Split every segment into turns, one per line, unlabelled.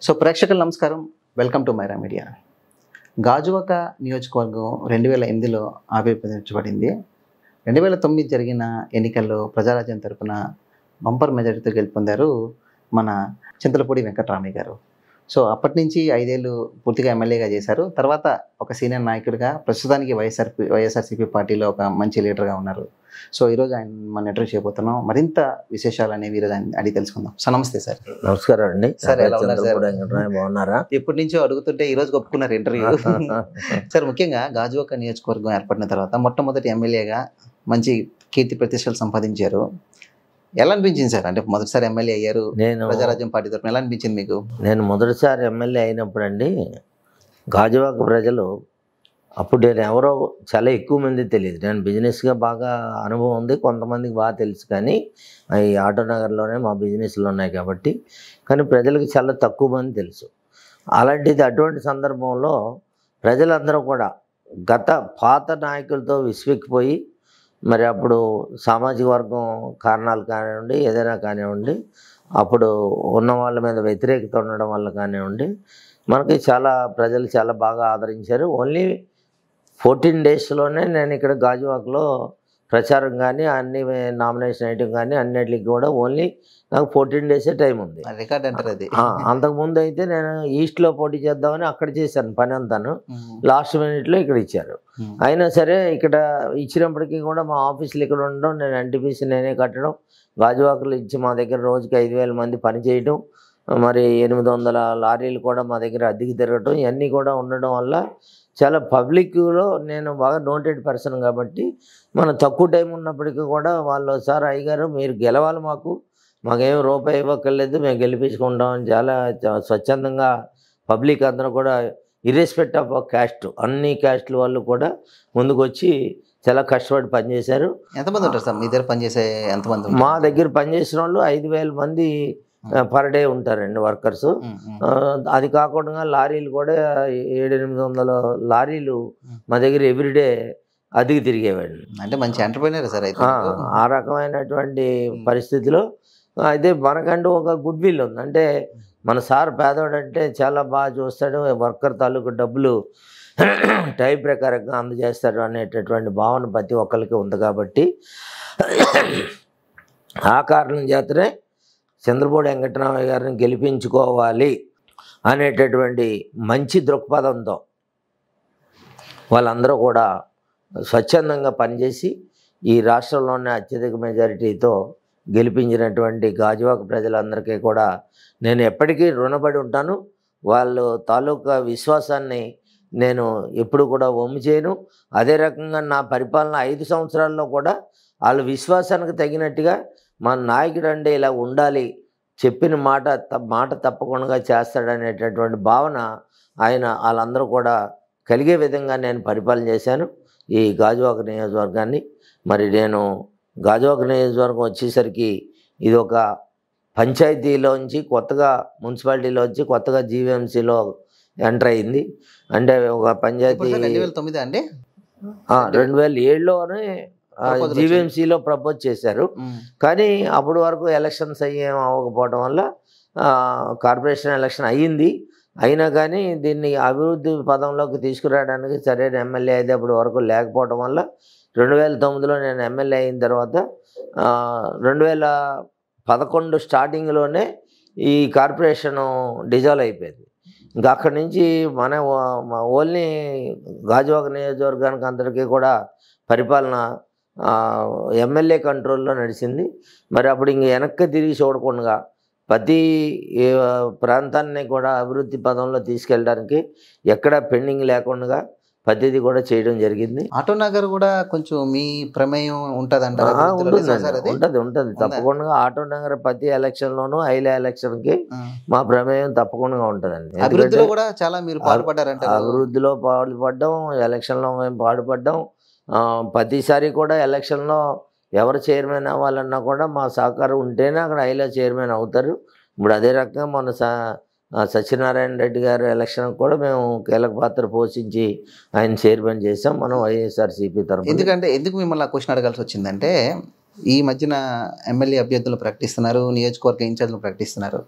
So ప్రేక్షకులు నమస్కారం welcome to Myra media Gajuwaka నియోజకవర్గం రెండు వేల ఎనిమిదిలో ఆవిర్భవించబడింది రెండు వేల తొమ్మిది జరిగిన ఎన్నికల్లో ప్రజారాజ్యం తరపున బంపర్ మెజారిటీతో గెలుపొందారు మన చింతలపూడి వెంకటరామయ్య గారు సో అప్పటి నుంచి ఐదేళ్ళు పూర్తిగా ఎమ్మెల్యేగా చేశారు తర్వాత ఒక సీనియర్ నాయకుడిగా ప్రస్తుతానికి వైఎస్ఆర్ వైఎస్ఆర్సీపీ పార్టీలో ఒక మంచి లీడర్గా ఉన్నారు సో ఈరోజు ఆయన మనం ఇంటర్వ్యూ చేయబోతున్నాం మరింత విశేషాలు అనేవి ఈరోజు ఆయన అడిగి తెలుసుకుందాం సో నమస్తే సార్
నమస్కారం అండి
సార్, ఎలా ఉన్నారు సార్?
చంద్రపూడి వెంకటరామయ్య బాగున్నారా
ఎప్పటి నుంచో అడుగుతుంటే ఈ రోజు ఒప్పుకున్నారు ఇంటర్వ్యూ సార్ ముఖ్యంగా గాజువాక నియోజకవర్గం ఏర్పడిన తర్వాత మొట్టమొదటి ఎమ్మెల్యేగా మంచి కీర్తి ప్రతిష్టలు సంపాదించారు ఎలా అనిపించింది సార్ అంటే మొదటిసారి ఎమ్మెల్యే అయ్యారు
నేను
ప్రజారాజ్యం పార్టీ తరఫున ఎలా అనిపించింది మీకు
నేను మొదటిసారి ఎమ్మెల్యే అయినప్పుడు అండి గాజువాక ప్రజలు అప్పుడు నేను ఎవరో చాలా ఎక్కువ మంది తెలియదు నేను బిజినెస్గా బాగా అనుభవం ఉంది కొంతమందికి బాగా తెలుసు కానీ ఈ ఆటో నగర్లోనే మా బిజినెస్లు ఉన్నాయి కాబట్టి కానీ ప్రజలకు చాలా తక్కువ మంది తెలుసు అలాంటిది అటువంటి సందర్భంలో ప్రజలందరూ కూడా గత పాత నాయకులతో విసివెక్కిపోయి మరి అప్పుడు సామాజిక వర్గం కారణాలు కానివ్వండి ఏదైనా కానివ్వండి అప్పుడు ఉన్న వాళ్ళ మీద వ్యతిరేకత ఉండడం వల్ల కానివ్వండి మనకి చాలా ప్రజలు చాలా బాగా ఆదరించారు ఓన్లీ ఫోర్టీన్ డేస్లోనే నేను ఇక్కడ గాజువాక్లో ప్రచారం కానీ అన్ని నామినేషన్ ఐటమ్ కానీ అన్నిటికి కూడా ఓన్లీ నాకు ఫోర్టీన్ డేసే టైం ఉంది
రికార్డ్ అంటారు అది
ఆ, అంతకుముందు అయితే నేను ఈస్ట్లో పోటీ చేద్దామని అక్కడ చేశాను పని అంతాను లాస్ట్ మినిట్లో ఇక్కడ ఇచ్చారు
ఉమ్.
అయినా సరే ఇక్కడ ఇచ్చినప్పటికీ కూడా మా ఆఫీసులు ఇక్కడ ఉండడం నేను ఎన్టీపీసీ నేనే కట్టడం గాజువాకులు ఇచ్చి మా దగ్గర రోజుకి ఐదు వేల మంది పని చేయడం మరి ఎనిమిది వందల లారీలు కూడా మా దగ్గర అద్దెకి తిరగటం ఇవన్నీ కూడా ఉండడం వల్ల చాలా పబ్లిక్లో నేను బాగా నోటెడ్ పర్సన్ కాబట్టి మనం తక్కువ టైం ఉన్నప్పటికీ కూడా వాళ్ళు సార్ అయ్యగారు మీరు గెలవాలి మాకు మాకేం రూపాయి ఇవ్వక్కర్లేదు మేము గెలిపించుకుంటాం చాలా చ- స్వచ్ఛందంగా పబ్లిక్ అందరూ కూడా ఇర్రెస్పెక్ట్ ఆఫ్ క్యాస్ట్ అన్ని క్యాస్ట్ల వాళ్ళు కూడా ముందుకు వచ్చి చాలా కష్టపడి పనిచేశారు
ఎంతమంది ఉంటారు సార్ మీ దగ్గర పనిచేసే ఎంతమంది ఉంటారు?
మా దగ్గర పనిచేసిన వాళ్ళు ఐదు వేల మంది పర్ డే ఉంటారండి వర్కర్స్
ఉమ్, ఉమ్.
అది కాకుండా లారీలు కూడా ఏడు ఎనిమిది వందల లారీలు మా దగ్గర ఎవ్రీడే అదిగి తిరిగేవాడిని
అంటే మంచి ఎంటర్ప్రైనర్ సార్ అయితే
ఆ,
మీరు.
ఆ రకమైనటువంటి పరిస్థితిలో అయితే మనకంటూ ఒక గుడ్ విల్ ఉంది అంటే మన సార్ పేదవాడు అంటే చాలా బాగా చూస్తాడు వర్కర్ తాలూకు డబ్బులు టైం ప్రకారంగా అందజేస్తాడు అనేటటువంటి భావన ప్రతి ఒక్కరికి ఉంది కాబట్టి ఆ కారణం చేతనే చంద్రబాబు వెంకటరామయ్య గారిని గెలిపించుకోవాలి అనేటటువంటి మంచి దృక్పథంతో వాళ్ళందరూ కూడా స్వచ్ఛందంగా పనిచేసి ఈ రాష్ట్రంలోనే అత్యధిక మెజారిటీతో గెలిపించినటువంటి గాజువాక ప్రజలందరికీ కూడా నేను ఎప్పటికీ రుణపడి ఉంటాను వాళ్ళు తాలూకా విశ్వాసాన్ని నేను ఎప్పుడు కూడా వమ్ము చేయను అదే రకంగా నా పరిపాలన ఐదు సంవత్సరాల్లో కూడా వాళ్ళ విశ్వాసానికి తగినట్టుగా మా నాయకుడు అంటే ఇలా ఉండాలి చెప్పిన మాట త- మాట తప్పకుండా చేస్తాడనేటటువంటి భావన ఆయన వాళ్ళందరూ కూడా కలిగే విధంగా నేను పరిపాలన చేశాను ఈ గాజువాక నియోజకవర్గాన్ని మరి నేను గాజువాక నియోజకవర్గం వచ్చేసరికి ఇది ఒక పంచాయతీలోంచి కొత్తగా మున్సిపాలిటీలోంచి కొత్తగా జీవీఎంసీలో ఎంటర్ అయింది అంటే ఒక
ఇప్పుడు
పంచాయతీ
సార్ రెండు వేల తొమ్మిది అండి
ఆ, రెండు వేల ఏడులోనే
Proposal వచ్చింది.
జీవీఎంసీలో ప్రపోజ్ చేశారు
ఉమ్,
కానీ అప్పటి వరకు ఎలక్షన్స్ అయ్యేం అవ్వకపోవడం వల్ల ఆ, కార్పొరేషన్ ఎలక్షన్ అయ్యింది అయినా కానీ దీన్ని అభివృద్ధి పదంలోకి తీసుకురావడానికి సరైన ఎమ్మెల్యే అయితే అప్పటి వరకు లేకపోవడం వల్ల రెండు వేల తొమ్మిదిలో నేను ఎమ్మెల్యే అయిన తర్వాత ఆ, రెండు వేల పదకొండు స్టార్టింగ్లోనే ఈ కార్పొరేషన్ డిజాల్వ్ అయిపోయింది ఇంకా అక్కడి నుంచి మన ఓ- ఓన్లీ గాజువాక నియోజకవర్గానికి అందరికీ కూడా పరిపాలన ఆ, ఎమ్మెల్యే కంట్రోల్లో నడిచింది మరి అప్పుడు ఇంక వెనక్కి తిరిగి చూడకుండా ప్రతి ఏ, ప్రాంతాన్ని కూడా అభివృద్ధి పదంలో తీసుకెళ్ళడానికి ఎక్కడ పెండింగ్ లేకుండా ప్రతిదీ కూడా చేయడం జరిగింది
ఆటో నగర్ కూడా కొంచెం మీ ప్రమేయం ఉంటది అంటారు
ఆ, ఉంటుందండి ఉంటది ఉంటది
ఉందా?
తప్పకుండా ఆటో నగర్ ప్రతి ఎలక్షన్లోనూ ఐల ఎలక్షన్కి మా ప్రమేయం తప్పకుండా ఉంటుందండి
అభివృద్ధిలో
ఎందుకంటే
కూడా చాలా మీరు పాల్పడ్డారంటారు
అభివృద్ధిలో పాటుపడ్డాం ఎలక్షన్లో మేము పాటుపడ్డాం ఆ, ప్రతిసారి కూడా ఎలక్షన్లో ఎవరు చైర్మన్ అవ్వాలన్నా కూడా మా సహకారం ఉంటేనే అక్కడ ఐలో చైర్మన్ అవుతారు ఇప్పుడు అదే రకంగా మన స ఆ, సత్యనారాయణ రెడ్డి గారు ఎలక్షన్ కూడా మేము కీలక పాత్ర పోషించి ఆయన చైర్మన్ చేసాం మనం వైఎస్ఆర్సీపీ తరఫున
ఎందుకంటే ఎందుకు మిమ్మల్ని ఆ క్వశ్చన్ అడగాల్సి వచ్చిందంటే ఈ మధ్యన ఎమ్మెల్యే అభ్యర్థులు ప్రకటిస్తున్నారు నియోజకవర్గ ఇన్ఛార్జ్లు ప్రకటిస్తున్నారు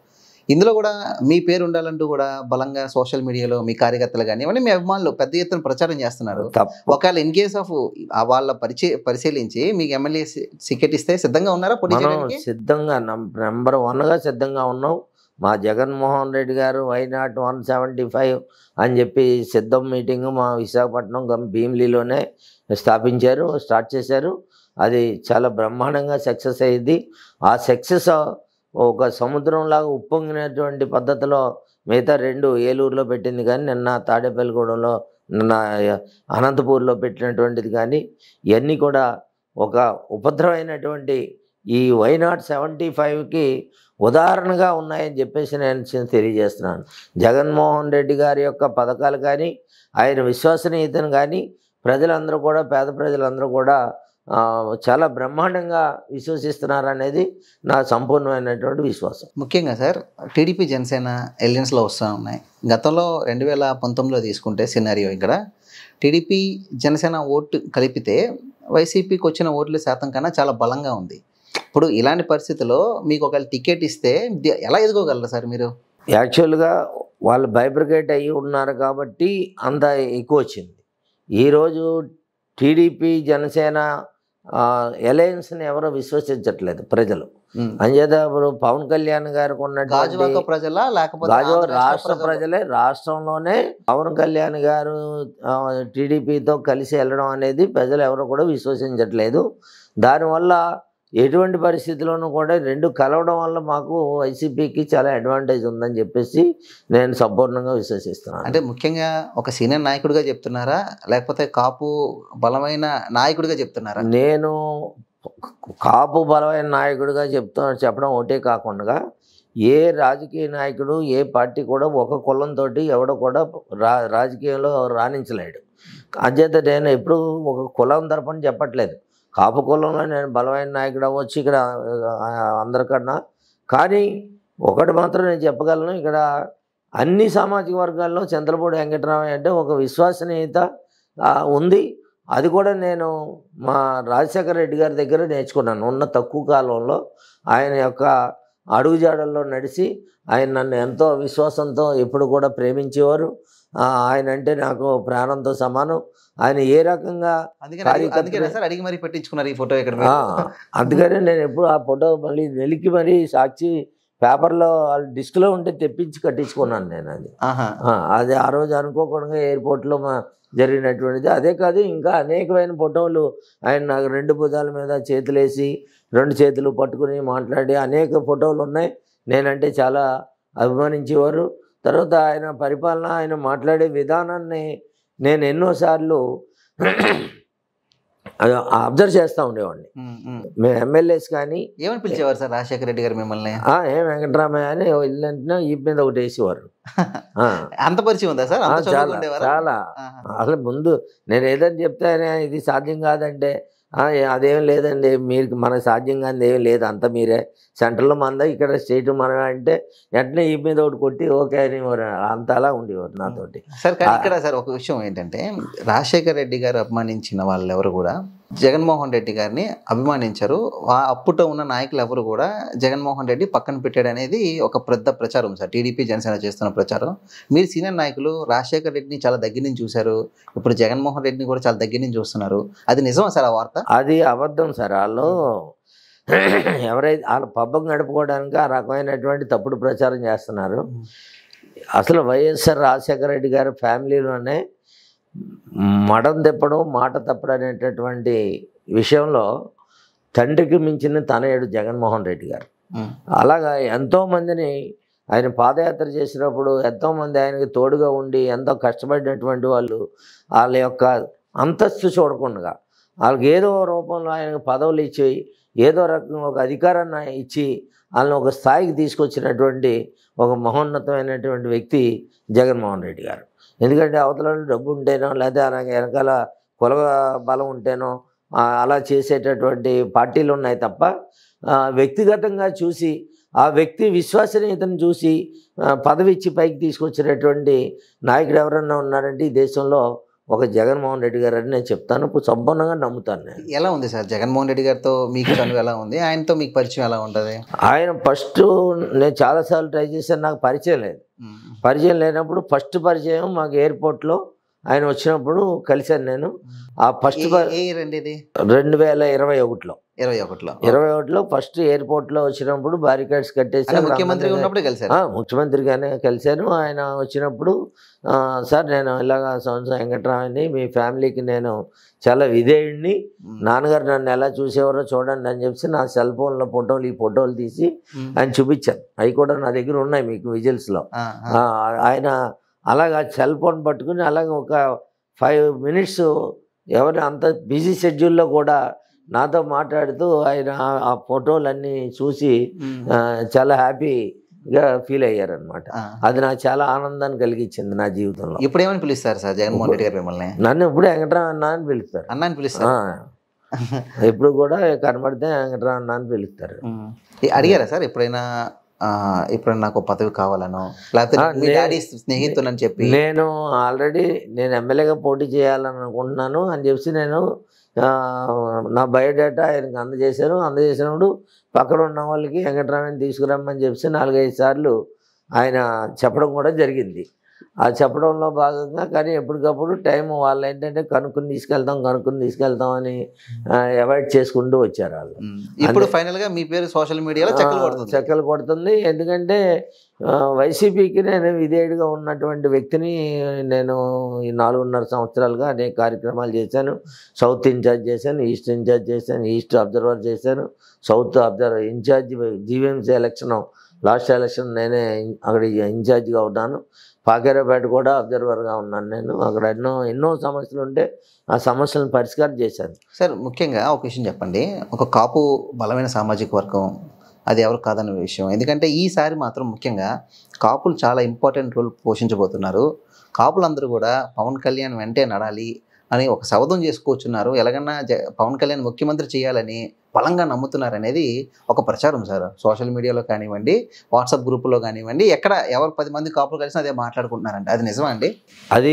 ఇందులో కూడా మీ పేరు ఉండాలంటూ కూడా బలంగా సోషల్ మీడియాలో మీ కార్యకర్తలు కానీ ఇవన్నీ మీ అభిమానులు పెద్ద ఎత్తున ప్రచారం చేస్తున్నారు
తప్ప
ఒకవేళ ఇన్ కేస్ ఆఫ్ వాళ్ళ పరిచయ పరిశీలించి మీకు ఎమ్మెల్యే టికెట్ ఇస్తే సిద్ధంగా ఉన్నారా పోటీ
మనం
చేయడానికి
సిద్ధంగా నెంబర్ వన్గా సిద్ధంగా ఉన్నాం మా Jaganmohan Reddy garu why not one seventy five అని చెప్పి సిద్ధం మీటింగ్ మా విశాఖపట్నం గం- భీమిలీలోనే స్థాపించారు స్టార్ట్ చేశారు అది చాలా బ్రహ్మాండంగా సక్సెస్ అయ్యింది ఆ సక్సెస్ ఒక సముద్రంలాగా ఉప్పొంగినటువంటి పద్ధతిలో మిగతా రెండు ఏలూరులో పెట్టింది కానీ నిన్న తాడేపల్లిగూడెంలో నిన్న అనంతపూర్లో పెట్టినటువంటిది కానీ ఇవన్నీ కూడా ఒక ఉపద్రవమైనటువంటి ఈ వైనాట్ సెవెంటీ ఫైవ్కి ఉదాహరణగా ఉన్నాయని చెప్పేసి నేను చి- తెలియజేస్తున్నాను జగన్మోహన్ రెడ్డి గారి యొక్క పథకాలు కానీ ఆయన విశ్వసనీయతను కానీ ప్రజలందరూ కూడా పేద ప్రజలందరూ కూడా ఆ, చాలా బ్రహ్మాండంగా విశ్వసిస్తున్నారు అనేది నా సంపూర్ణమైనటువంటి విశ్వాసం
ముఖ్యంగా సార్ టీడీపీ జనసేన ఎలియన్స్లో వస్తూ ఉన్నాయి గతంలో రెండు వేల పంతొమ్మిదిలో తీసుకుంటే సినారియో ఇక్కడ టీడీపీ జనసేన ఓటు కలిపితే వైసీపీకి వచ్చిన ఓట్ల శాతం కన్నా చాలా బలంగా ఉంది ఇప్పుడు ఇలాంటి పరిస్థితుల్లో మీకు ఒకవేళ టికెట్ ఇస్తే ది- ఎలా ఎదుకోగలరు సార్ మీరు
యాక్చువల్గా వాళ్ళు బైబ్రికేట్ అయ్యి ఉన్నారు కాబట్టి అంత ఎక్కువ వచ్చింది ఈరోజు టీడీపీ జనసేన అలయన్స్ని ఎవరో విశ్వసించట్లేదు ప్రజలు
ఉమ్.
అంచేత ఇప్పుడు పవన్ కళ్యాణ్ గారికి ఉన్నటువంటి
గాజువాక ప్రజల లేకపోతే
గాజు
ఆంధ్ర
రాష్ట్ర
ప్రజల?
ప్రజలే రాష్ట్రంలోనే పవన్ కళ్యాణ్ గారు టీడీపీతో కలిసి వెళ్ళడం అనేది ప్రజలు ఎవరు కూడా విశ్వసించట్లేదు దానివల్ల ఎటువంటి పరిస్థితుల్లోనూ కూడా రెండు కలవడం వల్ల మాకు వైసీపీకి చాలా అడ్వాంటేజ్ ఉందని చెప్పేసి నేను సంపూర్ణంగా విశ్వసిస్తున్నాను
అంటే ముఖ్యంగా ఒక సీనియర్ నాయకుడిగా చెప్తున్నారా లేకపోతే కాపు బలమైన నాయకుడిగా చెప్తున్నారా
నేను కాపు బలమైన నాయకుడిగా చెప్తా చెప్పడం ఒకటే కాకుండా ఏ రాజకీయ నాయకుడు ఏ పార్టీ కూడా ఒక కులంతో ఎవడో కూడా రా రాజకీయంలో రాణించలేడు అంచేత నేను ఎప్పుడు ఒక కులం తరపున చెప్పట్లేదు కాపు కులంలో నేను బలమైన నాయకుడు అవ్వచ్చు ఇక్కడ ఆ, అందరికన్నా కానీ ఒకటి మాత్రం నేను చెప్పగలను ఇక్కడ అన్ని సామాజిక వర్గాల్లో చంద్రపూడి వెంకటరామయ్య అంటే ఒక విశ్వసనీయత ఆ, ఉంది అది కూడా నేను మా రాజశేఖర రెడ్డి గారి దగ్గర నేర్చుకున్నాను ఉన్న తక్కువ కాలంలో ఆయన యొక్క అడుగుజాడల్లో నడిచి ఆయన నన్ను ఎంతో విశ్వాసంతో ఎప్పుడు కూడా ప్రేమించేవారు ఆ, ఆయన అంటే నాకు ప్రాణంతో సమానం ఆయన ఏ రకంగా
అందుకని అడిగి-
కార్యకర్తలు-
అందుకనే సార్ అడిగి మరీ పెట్టించుకున్నారు ఈ ఫోటో ఇక్కడ
ఆ, అందుకని నేను ఎప్పుడు ఆ ఫోటో మళ్ళీ వెలికి మరీ సాక్షి పేపర్లో డిస్క్లో ఉంటే తెప్పించి కట్టించుకున్నాను నేను అది
ఆహా
ఆ, అది ఆ రోజు అనుకోకుండా ఎయిర్పోర్ట్లో మా జరిగినటువంటిది అదే కాదు ఇంకా అనేకమైన ఫోటోలు ఆయన నాకు రెండు భుజాల మీద చేతులేసి రెండు చేతులు పట్టుకుని మాట్లాడి అనేక ఫోటోలు ఉన్నాయి నేనంటే చాలా అభిమానించేవారు తర్వాత ఆయన పరిపాలన ఆయన మాట్లాడే విధానాన్ని నేను ఎన్నోసార్లు అబ్జర్వ్ చేస్తూ ఉండేవాడిని
ఉమ్, ఉమ్.
మేము ఎమ్మెల్యేస్ కానీ
ఏమని పిలిచేవారు సార్ రాజశేఖర రెడ్డి గారు మిమ్మల్ని
"ఆ, ఏ వెంకటరామయ్య అని ఇల్లు అంటే ఈ మీద ఒకటి వేసేవారు ఆ,
అంత పరిచయం ఉందా సార్
ఆ,
అంత
చాలా
చదువుకుండేవారా
చాలా
ఆహా.
అసలు ముందు నేను ఏదని చెప్తే ఆయన ఇది సాధ్యం కాదంటే "ఆ, ఏ- అదేం లేదండి మీరు మనకు సాధ్యం కాదు ఏం లేదు అంత మీరే సెంట్రల్లో మంద ఇక్కడ స్టేట్ మనమే అంటే వెంటనే ఈ మీద ఒకటి కొట్టి ఓకే అని అంత అలా ఉండేవారు నాతోటి
సార్ కానీ
ఆ-
ఇక్కడ సార్ ఒక విషయం ఏంటంటే రాజశేఖర రెడ్డి గారు అభిమానించిన వాళ్ళు ఎవరు కూడా జగన్మోహన్ రెడ్డి గారిని అభిమానించరు ఆ అప్పుట ఉన్న నాయకులు ఎవరు కూడా జగన్మోహన్ రెడ్డి పక్కన పెట్టాడు అనేది ఒక పెద్ద ప్రచారం సార్ టీడీపీ జనసేన చేస్తున్న ప్రచారం మీరు సీనియర్ నాయకులు రాజశేఖర రెడ్డిని చాలా దగ్గర నుంచి చూశారు ఇప్పుడు జగన్మోహన్ రెడ్డిని కూడా చాలా దగ్గర నుంచి చూస్తున్నారు అది నిజమా సార్ ఆ వార్త
అది అబద్ధం సార్ వాళ్ళు ఎవరైతే వాళ్ళ పబ్బం గడుపుకోవడానికి ఆ రకమైనటువంటి తప్పుడు ప్రచారం చేస్తున్నారు అసలు వైఎస్ఆర్ రాజశేఖర రెడ్డి గారి ఫ్యామిలీలోనే మడం తిప్పడం మాట తప్పడం అనేటటువంటి విషయంలో తండ్రికి మించిన తనయుడు జగన్మోహన్ రెడ్డి గారు
ఉమ్.
అలాగా ఎంతోమందిని ఆయన పాదయాత్ర చేసినప్పుడు ఎంతోమంది ఆయనకి తోడుగా ఉండి ఎంతో కష్టపడినటువంటి వాళ్ళు వాళ్ళ యొక్క అంతస్తు చూడకుండా వాళ్ళకి ఏదో రూపంలో ఆయనకు పదవులు ఇచ్చి ఏదో రకంగా ఒక అధికారాన్ని ఇచ్చి వాళ్ళని ఒక స్థాయికి తీసుకొచ్చినటువంటి ఒక మహోన్నతమైనటువంటి వ్యక్తి జగన్మోహన్ రెడ్డి గారు ఎందుకంటే అవతల వాళ్ళు డబ్బు ఉంటేనో లేదా అలాగే వెనకాల కుల బలం ఉంటేనో ఆ, అలా చేసేటటువంటి పార్టీలు ఉన్నాయి తప్ప ఆ, వ్యక్తిగతంగా చూసి ఆ వ్యక్తి విశ్వసనీయతను చూసి ఆ, పదవి ఇచ్చి పైకి తీసుకొచ్చినటువంటి నాయకుడు ఎవరన్నా ఉన్నారంటే ఈ దేశంలో ఒక జగన్మోహన్ రెడ్డి గారు అని నేను చెప్తాను ఇప్పుడు సంపూర్ణంగా నమ్ముతాను నేను
ఎలా ఉంది సార్ జగన్మోహన్ రెడ్డి గారితో మీకు చనువు ఎలా ఉంది ఆయనతో మీకు పరిచయం ఎలా ఉంటుంది
ఆయన ఫస్ట్ నేను చాలాసార్లు ట్రై చేశాను నాకు పరిచయం లేదు పరిచయం లేనప్పుడు ఫస్ట్ పరిచయం మాకు ఎయిర్పోర్ట్లో ఆయన వచ్చినప్పుడు కలిశాను నేను ఆ ఫస్ట్
ఏ- ఏ రండి ఇది
రెండు వేల ఇరవై ఒకటిలో
ఇరవై ఒకటిలో
ఇరవై ఒకటిలో ఫస్ట్ ఎయిర్పోర్ట్లో వచ్చినప్పుడు బారికేడ్స్ కట్టేసి
అంటే ముఖ్యమంత్రిగా ఉన్నప్పుడే కలిసారు
ఆ, ముఖ్యమంత్రిగానే కలిశాను ఆయన వచ్చినప్పుడు ఆ, సార్ నేను ఇలాగా సంవత్సరం వెంకట్రామని మీ ఫ్యామిలీకి నేను చాలా విధేయుడిని నాన్నగారు నన్ను ఎలా చూసేవారో చూడండి అని చెప్పి నా సెల్ ఫోన్లో ఫోటోలు ఈ ఫోటోలు తీసి
ఉమ్.
ఆయన చూపించాను అవి కూడా నా దగ్గర ఉన్నాయి మీకు విజిల్స్లో
ఆ, ఆ.
ఆయన అలాగా సెల్ ఫోన్ పట్టుకుని అలాగే ఒక ఫైవ్ మినిట్స్ ఎవరి అంత బిజీ షెడ్యూల్లో కూడా నాతో మాట్లాడుతూ ఆయన ఆ- ఆ ఫోటోలన్నీ చూసి
ఉమ్.
ఆ, చాలా హ్యాపీగా ఫీల్ అయ్యారనమాట
ఆ.
అది నాకు చాలా ఆనందాన్ని కలిగించింది నా జీవితంలో
ఇప్పుడు ఏమని పిలుస్తారు సార్ జగన్మోహన్ రెడ్డి గారు మిమ్మల్ని
నన్ను ఎప్పుడు వెంకటరామ అన్న అని పిలుస్తారు
అన్న అని పిలుస్తారు
ఆ, ఎప్పుడు కూడా కనబడితే వెంకటరామ అన్న అని పిలుస్తారు
ఉమ్. ఈ అడిగారా సార్ ఎప్పుడైనా ఆ, ఎప్పుడైనా నాకు ఒక పదవి కావాలనో లేకపోతే
ఆ,
మీ
నే-
డాడీ స్నేహితులని చెప్పి
నేను ఆల్రెడీ నేను ఎమ్మెల్యేగా పోటీ చేయాలని అనుకుంటున్నాను అని చెప్పి నేను ఆ, నా బయోడేటా ఆయనకి అందజేశాను అందజేసినప్పుడు పక్కన ఉన్న వాళ్ళకి వెంకటరామని తీసుకురమ్మని చెప్పి నాలుగైదు సార్లు ఆయన చెప్పడం కూడా జరిగింది ఆ చెప్పడంలో భాగంగా కానీ ఎప్పటికప్పుడు టైం వాళ్ళు ఏంటంటే కనుక్కుని తీసుకెళ్తాం కనుక్కుని తీసుకెళ్తాం అని అవాయిడ్ చేసుకుంటూ వచ్చారు వాళ్ళు
ఉమ్. ఇప్పుడు ఫైనల్ గా మీ పేరు సోషల్ మీడియాలో చెక్కలు
ఆ,
కొడుతుంది
చెక్కలు కొడుతుంది ఎందుకంటే ఆ, వైసీపీకి నేను విధేయుడిగా ఉన్నటువంటి వ్యక్తిని నేను ఈ నాలుగున్నర సంవత్సరాలుగా అనేక కార్యక్రమాలు చేశాను సౌత్ ఇన్ఛార్జ్ చేశాను ఈస్ట్ ఇన్ఛార్జ్ చేశాను ఈస్ట్ అబ్జర్వర్ చేశాను south observer in-charge GVMC election last election నేనే అక్కడ ఇన్ఛార్జ్గా ఉన్నాను పాకేరాపేట కూడా అబ్జర్వర్గా ఉన్నాను నేను అక్కడ ఎన్నో ఎన్నో సమస్యలు ఉంటే ఆ సమస్యలను పరిష్కారం చేశాను
సార్ ముఖ్యంగా ఒక విషయం చెప్పండి ఒక కాపు బలమైన సామాజిక వర్గం అది ఎవరు కాదన్న విషయం ఎందుకంటే ఈసారి మాత్రం ముఖ్యంగా కాపులు చాలా ఇంపార్టెంట్ రోల్ పోషించబోతున్నారు కాపులందరూ కూడా పవన్ కళ్యాణ్ వెంటే నడాలి అని ఒక శబదం చేసుకొచ్చున్నారు ఎలాగన్నా జ పవన్ కళ్యాణ్ ముఖ్యమంత్రి చేయాలని బలంగా నమ్ముతున్నారు అనేది ఒక ప్రచారం సార్ సోషల్ మీడియాలో కానివ్వండి వాట్సాప్ గ్రూపులో కానివ్వండి ఎక్కడ ఎవరు పది మంది కాపులు కలిసినా అదే మాట్లాడుకుంటున్నారండి అది నిజమా అండి
అది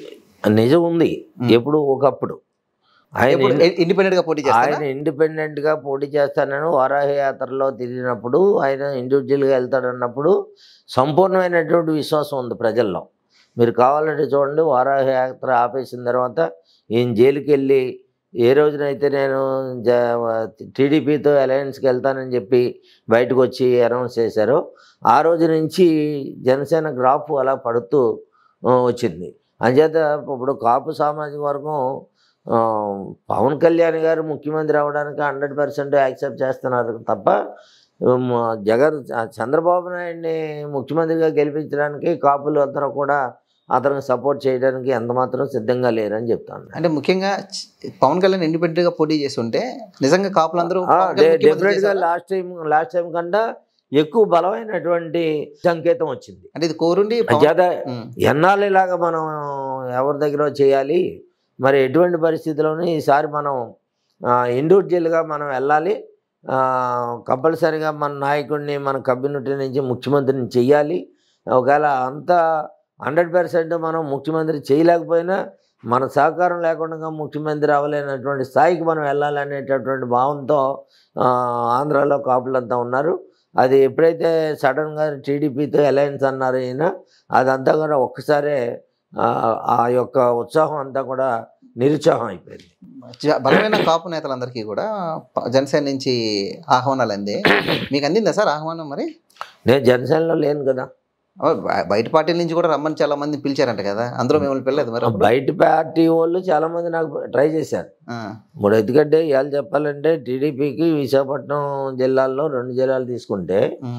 నిజం ఉంది
మ్.
ఎప్పుడు ఒకప్పుడు ఆయన
ఇప్పుడు ఇండిపెండెంట్ గా పోటీ చేస్తారా
ఆయన ఇండిపెండెంట్ గా పోటీ చేస్తానని వారాహ యాత్రలో తిరిగినప్పుడు ఆయన ఇండివిజువల్గా వెళ్తాడన్నప్పుడు సంపూర్ణమైనటువంటి విశ్వాసం ఉంది ప్రజల్లో మీరు కావాలంటే చూడండి వారాహ యాత్ర ఆపేసిన తర్వాత ఈయన జైలుకి వెళ్ళి ఏ రోజునైతే నేను జ టీడీపీతో అలయన్స్కి వెళ్తానని చెప్పి బయటకు వచ్చి అనౌన్స్ చేశారో ఆ రోజు నుంచి జనసేన గ్రాఫ్ అలా పడుతూ ఆ, వచ్చింది అంచేత ఇప్పుడు కాపు సామాజిక వర్గం ఆ, పవన్ కళ్యాణ్ గారు ముఖ్యమంత్రి అవ్వడానికి హండ్రెడ్ పర్సెంట్ యాక్సెప్ట్ చేస్తున్నారు తప్ప ఉమ్, జగన్ చంద్రబాబు నాయుడిని ముఖ్యమంత్రిగా గెలిపించడానికి కాపులు అందరూ కూడా అతనికి సపోర్ట్ చేయడానికి ఎంత మాత్రం సిద్ధంగా లేరని చెప్తాను
అంటే ముఖ్యంగా చ- పవన్ కళ్యాణ్ ఇండిపెండెంట్ గా పోటీ చేస్తుంటే నిజంగా కాపులందరూ పవన్ కళ్యాణ్ ముఖ్యమంత్రి
డెఫినెట్ గా
చేశారా?
లాస్ట్ టైం లాస్ట్ టైం కన్నా ఎక్కువ బలమైనటువంటి సంకేతం వచ్చింది
అంటే ఇది కోరుండి పవన్-
చేత
ఉమ్,
ఎన్నాళ్ళు ఇలాగా మనం ఎవరి దగ్గర చేయాలి మరి ఎటువంటి పరిస్థితుల్లోనూ ఈసారి మనం ఇండివిజువల్గా మనం వెళ్ళాలి ఆ, కంపల్సరీగా మన నాయకుడిని మన కమ్యూనిటీ నుంచి ముఖ్యమంత్రిని చెయ్యాలి ఒకవేళ అంతా హండ్రెడ్ పర్సెంట్ మనం ముఖ్యమంత్రి చేయలేకపోయినా మన సహకారం లేకుండా ముఖ్యమంత్రి అవ్వలేనటువంటి స్థాయికి మనం వెళ్ళాలనేటటువంటి భావంతో ఆ, ఆంధ్రాలో కాపులంతా ఉన్నారు అది ఎప్పుడైతే సడన్గా టీడీపీతో అలయన్స్ అన్నారు ఈయన అదంతా కూడా ఒక్కసారే ఆ, ఆ యొక్క ఉత్సాహం అంతా కూడా నిరుత్సాహం అయిపోయింది
చ- బలమైన కాపు నేతలందరికీ కూడా ప- జనసేన నుంచి ఆహ్వానాలు అందే మీకు అందిందా సార్ ఆహ్వానం మరి
నేను జనసేనలో లేను కదా
ఓ, బ- బయట పార్టీల నుంచి కూడా రమ్మని చాలా మంది పిలిచారంట కదా అందరూ మిమ్మల్ని పిల్లలేదు మరి అప్పుడు?
బయట పార్టీ వాళ్ళు చాలా మంది నాకు ట్రై చేశారు
ఆ,
ఇప్పుడు ఎందుకంటే ఇవాళ చెప్పాలంటే టీడీపీకి విశాఖపట్నం జిల్లాల్లో రెండు జిల్లాలు తీసుకుంటే
ఉమ్,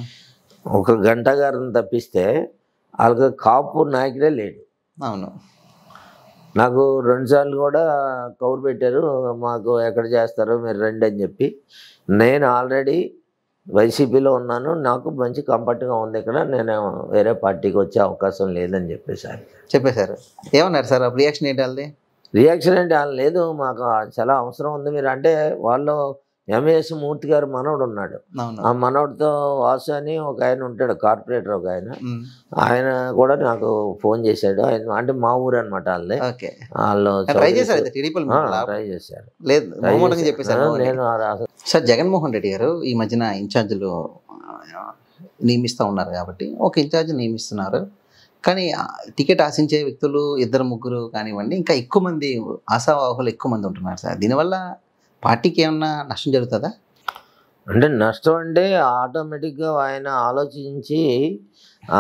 ఒక గంట గారిని తప్పిస్తే వాళ్ళకి కాపు నాయకుడే లేడు
అవును
నాకు రెండుసార్లు కూడా కౌరు పెట్టారు మాకు ఎక్కడ చేస్తారో మీరు రండి అని చెప్పి నేను ఆల్రెడీ వైసీపీలో ఉన్నాను నాకు మంచి కంఫర్ట్గా ఉంది ఇక్కడ నేను వేరే పార్టీకి వచ్చే అవకాశం లేదని చెప్పేసారు
చెప్పేశారు ఏమన్నారు సార్ అప్పుడు రియాక్షన్ ఏంటి వాళ్ళది
రియాక్షన్ అంటే వాళ్ళు లేదు మాకు చాలా అవసరం ఉంది మీరు అంటే వాళ్ళు ఎంఏఎస్ మూర్తి గారు మనవడు ఉన్నాడు
అవును
ఆ మనవడితో వాసు అని ఒక ఆయన ఉంటాడు కార్పొరేటర్ ఒక ఆయన
ఉమ్,
ఆయన కూడా నాకు ఫోన్ చేశాడు ఆయన అంటే మా ఊరు అనమాట వాళ్ళది
ఓకే
వాళ్ళు
ట్రై చేశారు అయితే టీడీపీ
ట్రై చేశారు
లేదు
Try
మొహమాటంగా
చేశారు.
చెప్పేశారు
ఆ,
బాగుంది.
నేను ఆ రా-
సార్ జగన్మోహన్ రెడ్డి గారు ఈ మధ్యన ఇన్ఛార్జీలు ఆ, నియమిస్తూ ఉన్నారు కాబట్టి ఒక ఇన్ఛార్జ్ నియమిస్తున్నారు కానీ ఆ టికెట్ ఆశించే వ్యక్తులు ఇద్దరు ముగ్గురు కానివ్వండి ఇంకా ఎక్కువ మంది ఆశావాహులు ఎక్కువ మంది ఉంటున్నారు సార్ దీనివల్ల పార్టీకి ఏమన్నా నష్టం జరుగుతుందా
అంటే నష్టం అంటే ఆటోమేటిక్గా ఆయన ఆలోచించి ఆ,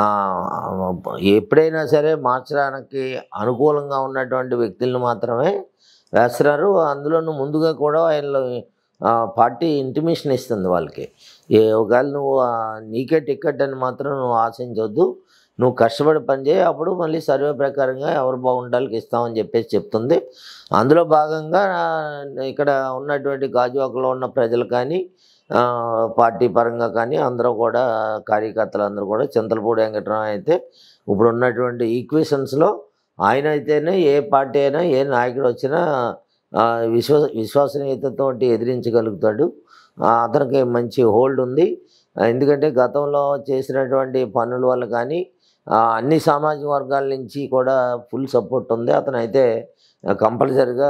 ఎప్పుడైనా సరే మార్చడానికి అనుకూలంగా ఉన్నటువంటి వ్యక్తులను మాత్రమే వేస్తున్నారు అందులోనూ ముందుగా కూడా ఆయన పార్టీ ఇంటిమేషన్ ఇస్తుంది వాళ్ళకి ఏ ఒకవేళ నువ్వు ఆ, నీకే టికెట్ అని మాత్రం నువ్వు ఆశించవద్దు నువ్వు కష్టపడి పని చేయి అప్పుడు మళ్ళీ సర్వే ప్రకారంగా ఎవరు బాగుండాలికి ఇస్తామని చెప్పేసి చెప్తుంది అందులో భాగంగా ఆ, ఇక్కడ ఉన్నటువంటి గాజువాకలో ఉన్న ప్రజలు కానీ ఆ, పార్టీ పరంగా కానీ అందరూ కూడా కార్యకర్తలు అందరూ కూడా చింతలపూడి వెంకటరావు అయితే ఇప్పుడు ఉన్నటువంటి ఈక్వేషన్స్లో ఆయన అయితేనే ఏ పార్టీ అయినా ఏ నాయకుడు వచ్చినా ఆ, విశ్వ విశ్వసనీయతతో ఎదిరించగలుగుతాడు ఆ, అతనికి మంచి హోల్డ్ ఉంది ఆ, ఎందుకంటే గతంలో చేసినటువంటి పనుల వల్ల కానీ ఆ, అన్ని సామాజిక వర్గాల నుంచి కూడా ఫుల్ సపోర్ట్ ఉంది అతను అయితే కంపల్సరిగా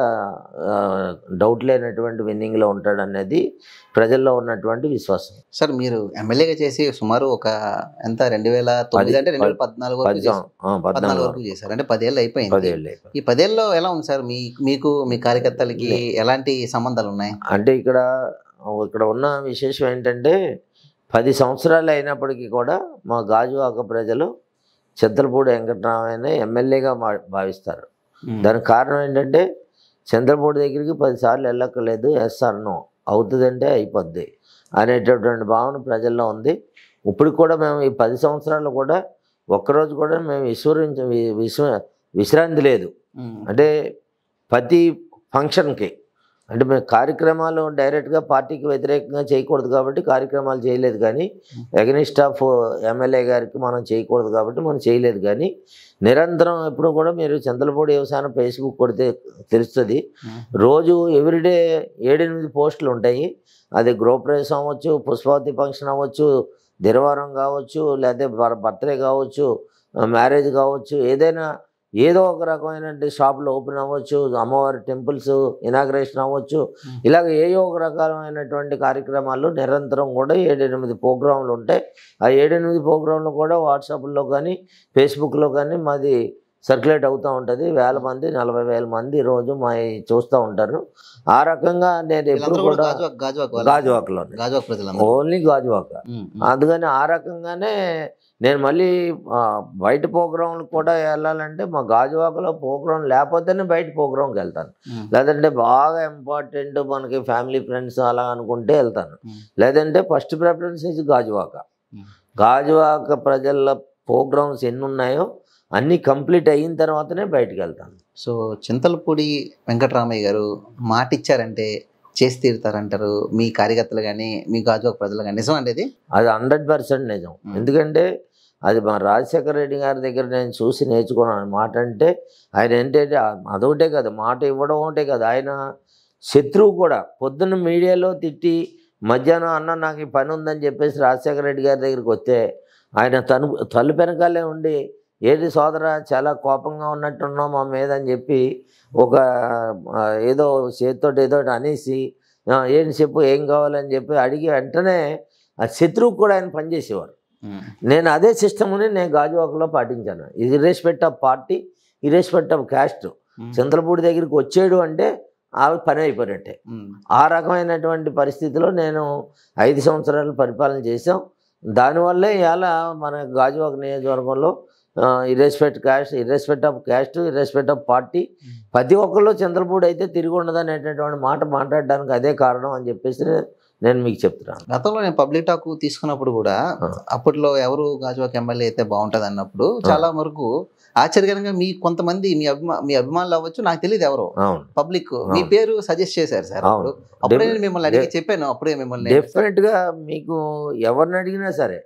డౌట్ లేనటువంటి విన్నింగ్లో ఉంటాడు అనేది ప్రజల్లో ఉన్నటువంటి విశ్వాసం
సార్ మీరు ఎమ్మెల్యేగా చేసి సుమారు ఒక ఎంత రెండు వేల తొమ్మిది అంటే రెండు వేల పద్నాలుగు వరకు
పద్నాలుగు
చేశారు.
ఆ,
పద్నాలుగు
పద్నాలుగు
వరకు చేశారు అంటే పదేళ్ళు అయిపోయింది
పదేళ్ళు అయిపోయింది.
ఈ పదేళ్ళలో ఎలా ఉంది సార్ మీ మీకు మీ కార్యకర్తలకి ఎలాంటి సంబంధాలు ఉన్నాయి
అంటే ఇక్కడ ఇక్కడ ఉన్న విశేషం ఏంటంటే పది సంవత్సరాలు అయినప్పటికీ కూడా మా గాజువాక ప్రజలు చింతలపూడి వెంకటరామయ్యనే ఎమ్మెల్యేగా మా- భావిస్తారు దానికి కారణం ఏంటంటే చంద్రపూడి దగ్గరికి పదిసార్లు వెళ్ళక్కర్లేదు ఎస్ఆర్ నో అవుతుందంటే అయిపోద్ది అనేటటువంటి భావన ప్రజల్లో ఉంది ఇప్పుడు కూడా మేము ఈ పది సంవత్సరాలు కూడా ఒక్కరోజు కూడా మేము విస్మరించ వి- విశ్వ విశ్రాంతి లేదు
ఉమ్.
అంటే ప్రతి ఫంక్షన్కి అంటే మేము కార్యక్రమాలు డైరెక్ట్గా పార్టీకి వ్యతిరేకంగా చేయకూడదు కాబట్టి కార్యక్రమాలు చేయలేదు కానీ అగనిస్ట్ ఆఫ్ ఎమ్మెల్యే గారికి మనం చేయకూడదు కాబట్టి మనం చేయలేదు కానీ నిరంతరం ఎప్పుడు కూడా మీరు చంద్రపూడి వ్యవసాయం ఫేస్బుక్ కొడితే తెలుస్తుంది
ఉమ్.
రోజు ఎవ్రీడే ఏడెనిమిది పోస్టులు ఉంటాయి అది గృహప్రవేశం అవ్వచ్చు పుష్పవతి ఫంక్షన్ అవ్వచ్చు దిరవారం కావచ్చు లేకపోతే బర్త్డే కావచ్చు మ్యారేజ్ కావచ్చు ఏదైనా ఏదో ఒక రకమైన షాపులు ఓపెన్ అవ్వచ్చు అమ్మవారి టెంపుల్స్ ఇనాగ్రేషన్ అవ్వచ్చు
Hmm.
ఇలాగ ఏయో ఒక రకమైనటువంటి కార్యక్రమాలు నిరంతరం కూడా ఏడెనిమిది ప్రోగ్రాంలు ఉంటాయి ఆ ఏడెనిమిది ప్రోగ్రాంలు కూడా వాట్సాప్లో కానీ ఫేస్బుక్లో కానీ మాది సర్క్యులేట్ అవుతూ ఉంటుంది వేల మంది నలభై వేల మంది రోజు మా చూస్తూ ఉంటారు ఆ రకంగా నేను ఎప్పుడు
వీళ్ళందరూ కూడా
కూడా
గాజువాక్ గాజువాక్ వాళ్ళే.
గాజువాకలోనే
గాజువాక్ ప్రజలందరూ
ఓన్లీ గాజువాక
ఉమ్, ఉమ్.
అందుకని ఆ రకంగానే నేను మళ్ళీ ఆ, బయట ప్రోగ్రాంలకు కూడా వెళ్ళాలంటే మా గాజువాకలో ప్రోగ్రాం లేకపోతేనే బయట ప్రోగ్రాంకి వెళ్తాను
ఉమ్.
లేదంటే బాగా ఇంపార్టెంట్ మనకి ఫ్యామిలీ ఫ్రెండ్స్ అలా అనుకుంటే వెళ్తాను
ఉమ్.
లేదంటే ఫస్ట్ ప్రిఫరెన్స్ ఇది గాజువాక
ఉమ్.
గాజువాక ప్రజల ప్రోగ్రామ్స్ ఎన్ని ఉన్నాయో అన్నీ కంప్లీట్ అయిన తర్వాతనే బయటికి వెళ్తాను
సో చింతలపూడి వెంకటరామయ్య గారు మాట ఇచ్చారంటే చేసి తీరుతారంటారు మీ కార్యకర్తలు కానీ మీ గాజువాక ప్రజలు కానీ నిజం అండి ఇది
అది హండ్రెడ్ పర్సెంట్ నిజం
మ్మ్.
ఎందుకంటే అది మా రాజశేఖర రెడ్డి గారి దగ్గర నేను చూసి నేర్చుకున్నాను మాట అంటే ఆయన ఏంటంటే ఆ- అదొకటే కాదు మాట ఇవ్వడం ఒకటే కాదు ఆయన శత్రువు కూడా పొద్దున్న మీడియాలో తిట్టి మధ్యాహ్నం అన్న నాకు ఈ పని ఉందని చెప్పేసి రాజశేఖర రెడ్డి గారి దగ్గరికి వస్తే ఆయన తను తల్లు వెనకాలే ఉండి ఏంటి సోదర చాలా కోపంగా ఉన్నట్టున్నావు మా మీద అని చెప్పి ఒక ఆ, ఏదో చేతితో ఏదో ఒకటి అనేసి "ఆ, ఏంటి చెప్పు ఏం కావాలని చెప్పి అడిగి వెంటనే ఆ శత్రువుకు కూడా ఆయన పనిచేసేవారు
ఉమ్.
నేను అదే సిస్టమ్ని నేను గాజువాకలో పాటించాను irrespective of party irrespective of caste
ఉమ్.
చంద్రపూడి దగ్గరికి వచ్చేడు అంటే ఆ పని అయిపోయినట్టే
ఉమ్.
ఆ రకమైనటువంటి పరిస్థితిలో నేను ఐదు సంవత్సరాలు పరిపాలన చేశాం దానివల్లే ఇవాళ మన గాజువాక నియోజకవర్గంలో irrespective caste irrespective of caste irrespective of party ప్రతి ఒక్కళ్ళు చంద్రపూడి అయితే తిరిగి ఉండదనేటటువంటి మాట మాట్లాడడానికి అదే కారణం అని చెప్పేసి నేను మీకు చెప్తున్నాను
గతంలో నేను పబ్లిక్ టాక్ తీసుకున్నప్పుడు కూడా
ఆ.
అప్పట్లో ఎవరు గాజువాక ఎమ్మెల్యే అయితే బాగుంటది అన్నప్పుడు చాలా వరకు ఆశ్చర్యకరంగా మీ కొంతమంది మీ అభిమా మీ అభిమానులు అవ్వచ్చు నాకు తెలియదు ఎవరు
అవును
పబ్లిక్ మీ
అవును.
పేరు సజెస్ట్ చేశారు సార్
అవును.
అప్పుడు అప్పుడే
Def-
నేను మిమ్మల్ని అడిగి చెప్పాను అప్పుడే మిమ్మల్ని
డెఫినెట్గా మీకు ఎవరిని అడిగినా సరే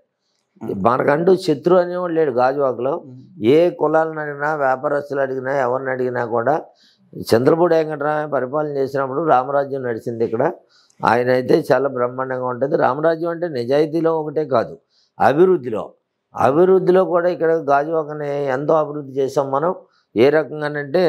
మనకంటూ శత్రు అనేవాడు లేడు గాజువాకలో ఏ కులాలను అడిగినా వ్యాపారస్తులు అడిగినా ఎవరిని అడిగినా కూడా చంద్రపూడి వెంకటరామయ్య పరిపాలన చేసినప్పుడు రామరాజ్యం నడిచింది ఇక్కడ ఆయన అయితే చాలా బ్రహ్మాండంగా ఉంటుంది రామరాజ్యం అంటే నిజాయితీలో ఒకటే కాదు అభివృద్ధిలో అభివృద్ధిలో కూడా ఇక్కడ గాజువాకని ఎంతో అభివృద్ధి చేసాం మనం ఏ రకంగానంటే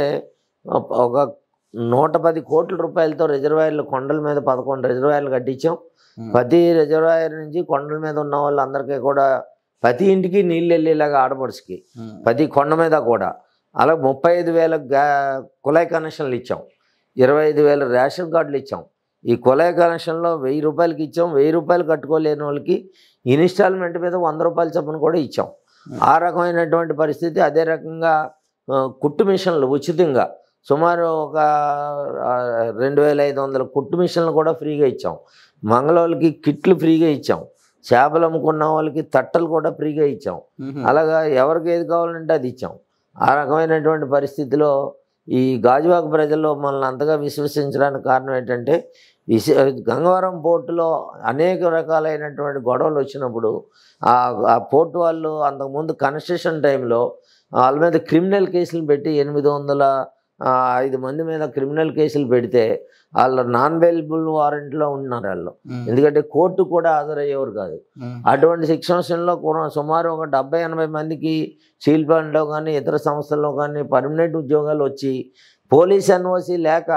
ఒక నూట పది కోట్ల రూపాయలతో రిజర్వాయర్లు కొండల మీద పదకొండు రిజర్వాయర్లు కట్టించాం
ఉమ్.
ప్రతి రిజర్వాయర్ నుంచి కొండల మీద ఉన్న వాళ్ళందరికీ కూడా ప్రతి ఇంటికి నీళ్ళు వెళ్ళేలాగా ఆడపడుచుకి
ఉమ్.
ప్రతి కొండ మీద కూడా అలా ముప్పై ఐదు వేల గా కుళాయి కనెక్షన్లు ఇచ్చాం ఇరవై ఐదు వేల రేషన్ కార్డులు ఇచ్చాం ఈ కుళాయి కనెక్షన్లో వెయ్యి రూపాయలకి ఇచ్చాం వెయ్యి రూపాయలు కట్టుకోలేని వాళ్ళకి ఇన్స్టాల్మెంట్ మీద వంద రూపాయల చొప్పున కూడా ఇచ్చాం ఆ రకమైనటువంటి పరిస్థితి అదే రకంగా ఆ, కుట్టు మిషన్లు ఉచితంగా సుమారు ఒక ఆ, రెండు వేల ఐదు వందల కుట్టు మిషన్లు కూడా ఫ్రీగా ఇచ్చాం మంగళవాళ్ళకి కిట్లు ఫ్రీగా ఇచ్చాం చేపలు అమ్ముకున్న వాళ్ళకి తట్టలు కూడా ఫ్రీగా ఇచ్చాం
ఉమ్.
అలాగా ఎవరికి ఏది కావాలంటే అది ఇచ్చాం ఆ రకమైనటువంటి పరిస్థితిలో ఈ గాజువాక ప్రజల్లో మనల్ని అంతగా విశ్వసించడానికి కారణం ఏంటంటే విశ గంగవరం పోర్టులో అనేక రకాలైనటువంటి గొడవలు వచ్చినప్పుడు ఆ ఆ పోర్టు వాళ్ళు అంతకుముందు కన్స్ట్రక్షన్ టైంలో వాళ్ళ మీద క్రిమినల్ కేసులు పెట్టి ఎనిమిది వందల ఆ, ఐదు మంది మీద క్రిమినల్ కేసులు పెడితే వాళ్ళు నాన్ అవైలబుల్ వారెంట్లో ఉన్నారు వాళ్ళు
ఉమ్.
ఎందుకంటే కోర్టు కూడా హాజరయ్యేవారు కాదు
ఉమ్.
అటువంటి శిక్షణలో కూడా సుమారు ఒక డెబ్బై ఎనభై మందికి స్టీల్ ప్లాంట్లో కానీ ఇతర సంస్థల్లో కానీ పర్మనెంట్ ఉద్యోగాలు వచ్చి పోలీస్ ఎన్ఓసి లేక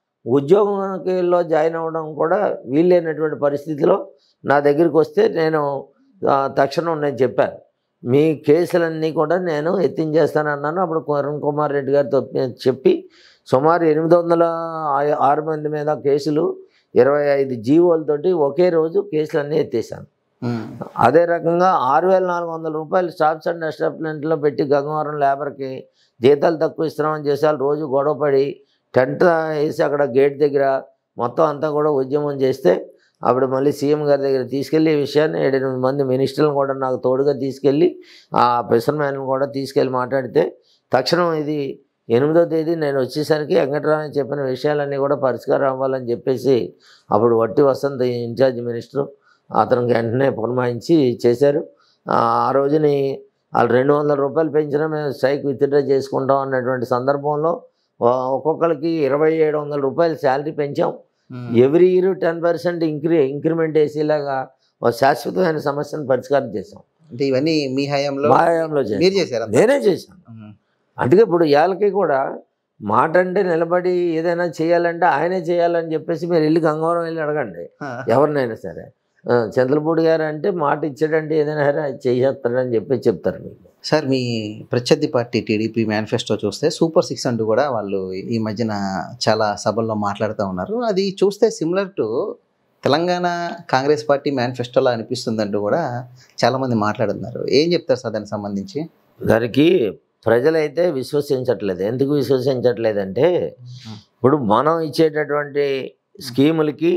ఉద్యోగంలో జాయిన్ అవ్వడం కూడా వీలైనటువంటి పరిస్థితిలో నా దగ్గరికి వస్తే నేను ఆ, తక్షణం నేను చెప్పాను మీ కేసులన్నీ కూడా నేను ఎత్తించేస్తానన్నాను అప్పుడు వరుణ్ కుమార్ రెడ్డి గారితో చెప్పి సుమారు ఎనిమిది వందల ఆ- ఆరు మంది మీద కేసులు ఇరవై ఐదు జీవోలతోటి ఒకే రోజు కేసులన్నీ ఎత్తేసాను
ఉమ్.
అదే రకంగా ఆరు వేల నాలుగు వందల రూపాయలు స్టాఫ్స్ అండ్ ఎస్టాబ్లిమెంట్లో పెట్టి గంగవరం లేబర్కి జీతాలు తక్కువ ఇస్తున్నామని చేసారు రోజు గొడవపడి టెంట్ వేసి అక్కడ గేట్ దగ్గర మొత్తం అంతా కూడా ఉద్యమం చేస్తే అప్పుడు మళ్ళీ సీఎం గారి దగ్గర తీసుకెళ్ళి ఈ విషయాన్ని ఏడెనిమిది మంది మినిస్టర్లను కూడా నాకు తోడుగా తీసుకెళ్ళి ఆ ఫిషర్మ్యాన్ కూడా తీసుకెళ్ళి మాట్లాడితే తక్షణం ఇది ఎనిమిదో తేదీ నేను వచ్చేసరికి వెంకటరామయ్య చెప్పిన విషయాలన్నీ కూడా పరిష్కారం అవ్వాలని చెప్పేసి అప్పుడు వట్టి వసంత్ ఇన్ఛార్జ్ మినిస్టర్ అతనికి వెంటనే పురమాయించి చేశారు ఆ ఆ రోజుని వాళ్ళు రెండు వందల రూపాయలు పెంచినా మేము స్ట్రైక్ విత్డ్రా చేసుకుంటాం అన్నటువంటి సందర్భంలో ఆ, ఒక్కొక్కరికి ఇరవై ఏడు వందల రూపాయలు శాలరీ పెంచాం
um.
Every year ten percent incre increment వేసేలాగా ఒక శాశ్వతమైన సమస్యను పరిష్కారం చేసాం
అంటే ఇవన్నీ మీ హయాంలో
మా హయాంలో చేసాం.
మీరు చేశారా
నేనే చేశాను
ఉమ్.
అందుకే ఇప్పుడు ఇవాళకి కూడా మాట అంటే నిలబడి ఏదైనా చేయాలంటే ఆయనే చేయాలని చెప్పేసి మీరు వెళ్ళి గంగవరం వెళ్ళి అడగండి
ఆ.
ఎవరినైనా సరే ఆ, చంద్రపూడి గారు అంటే మాట ఇచ్చాడంటే ఏదైనా సరే అది చేసేస్తాడని చెప్పి చెప్తారు మీకు
సార్ మీ ప్రత్యర్థి పార్టీ టీడీపీ మేనిఫెస్టో చూస్తే సూపర్ సిక్స్ అంటూ కూడా వాళ్ళు ఈ మధ్యన చాలా సభల్లో మాట్లాడుతూ ఉన్నారు అది చూస్తే similar to Telangana Congress party మేనిఫెస్టోలా అనిపిస్తుందంటూ కూడా చాలామంది మాట్లాడుతున్నారు ఏం చెప్తారు సార్ దానికి సంబంధించి
దానికి ప్రజలైతే విశ్వసించట్లేదు ఎందుకు విశ్వసించట్లేదంటే ఇప్పుడు మనం ఇచ్చేటటువంటి స్కీములకి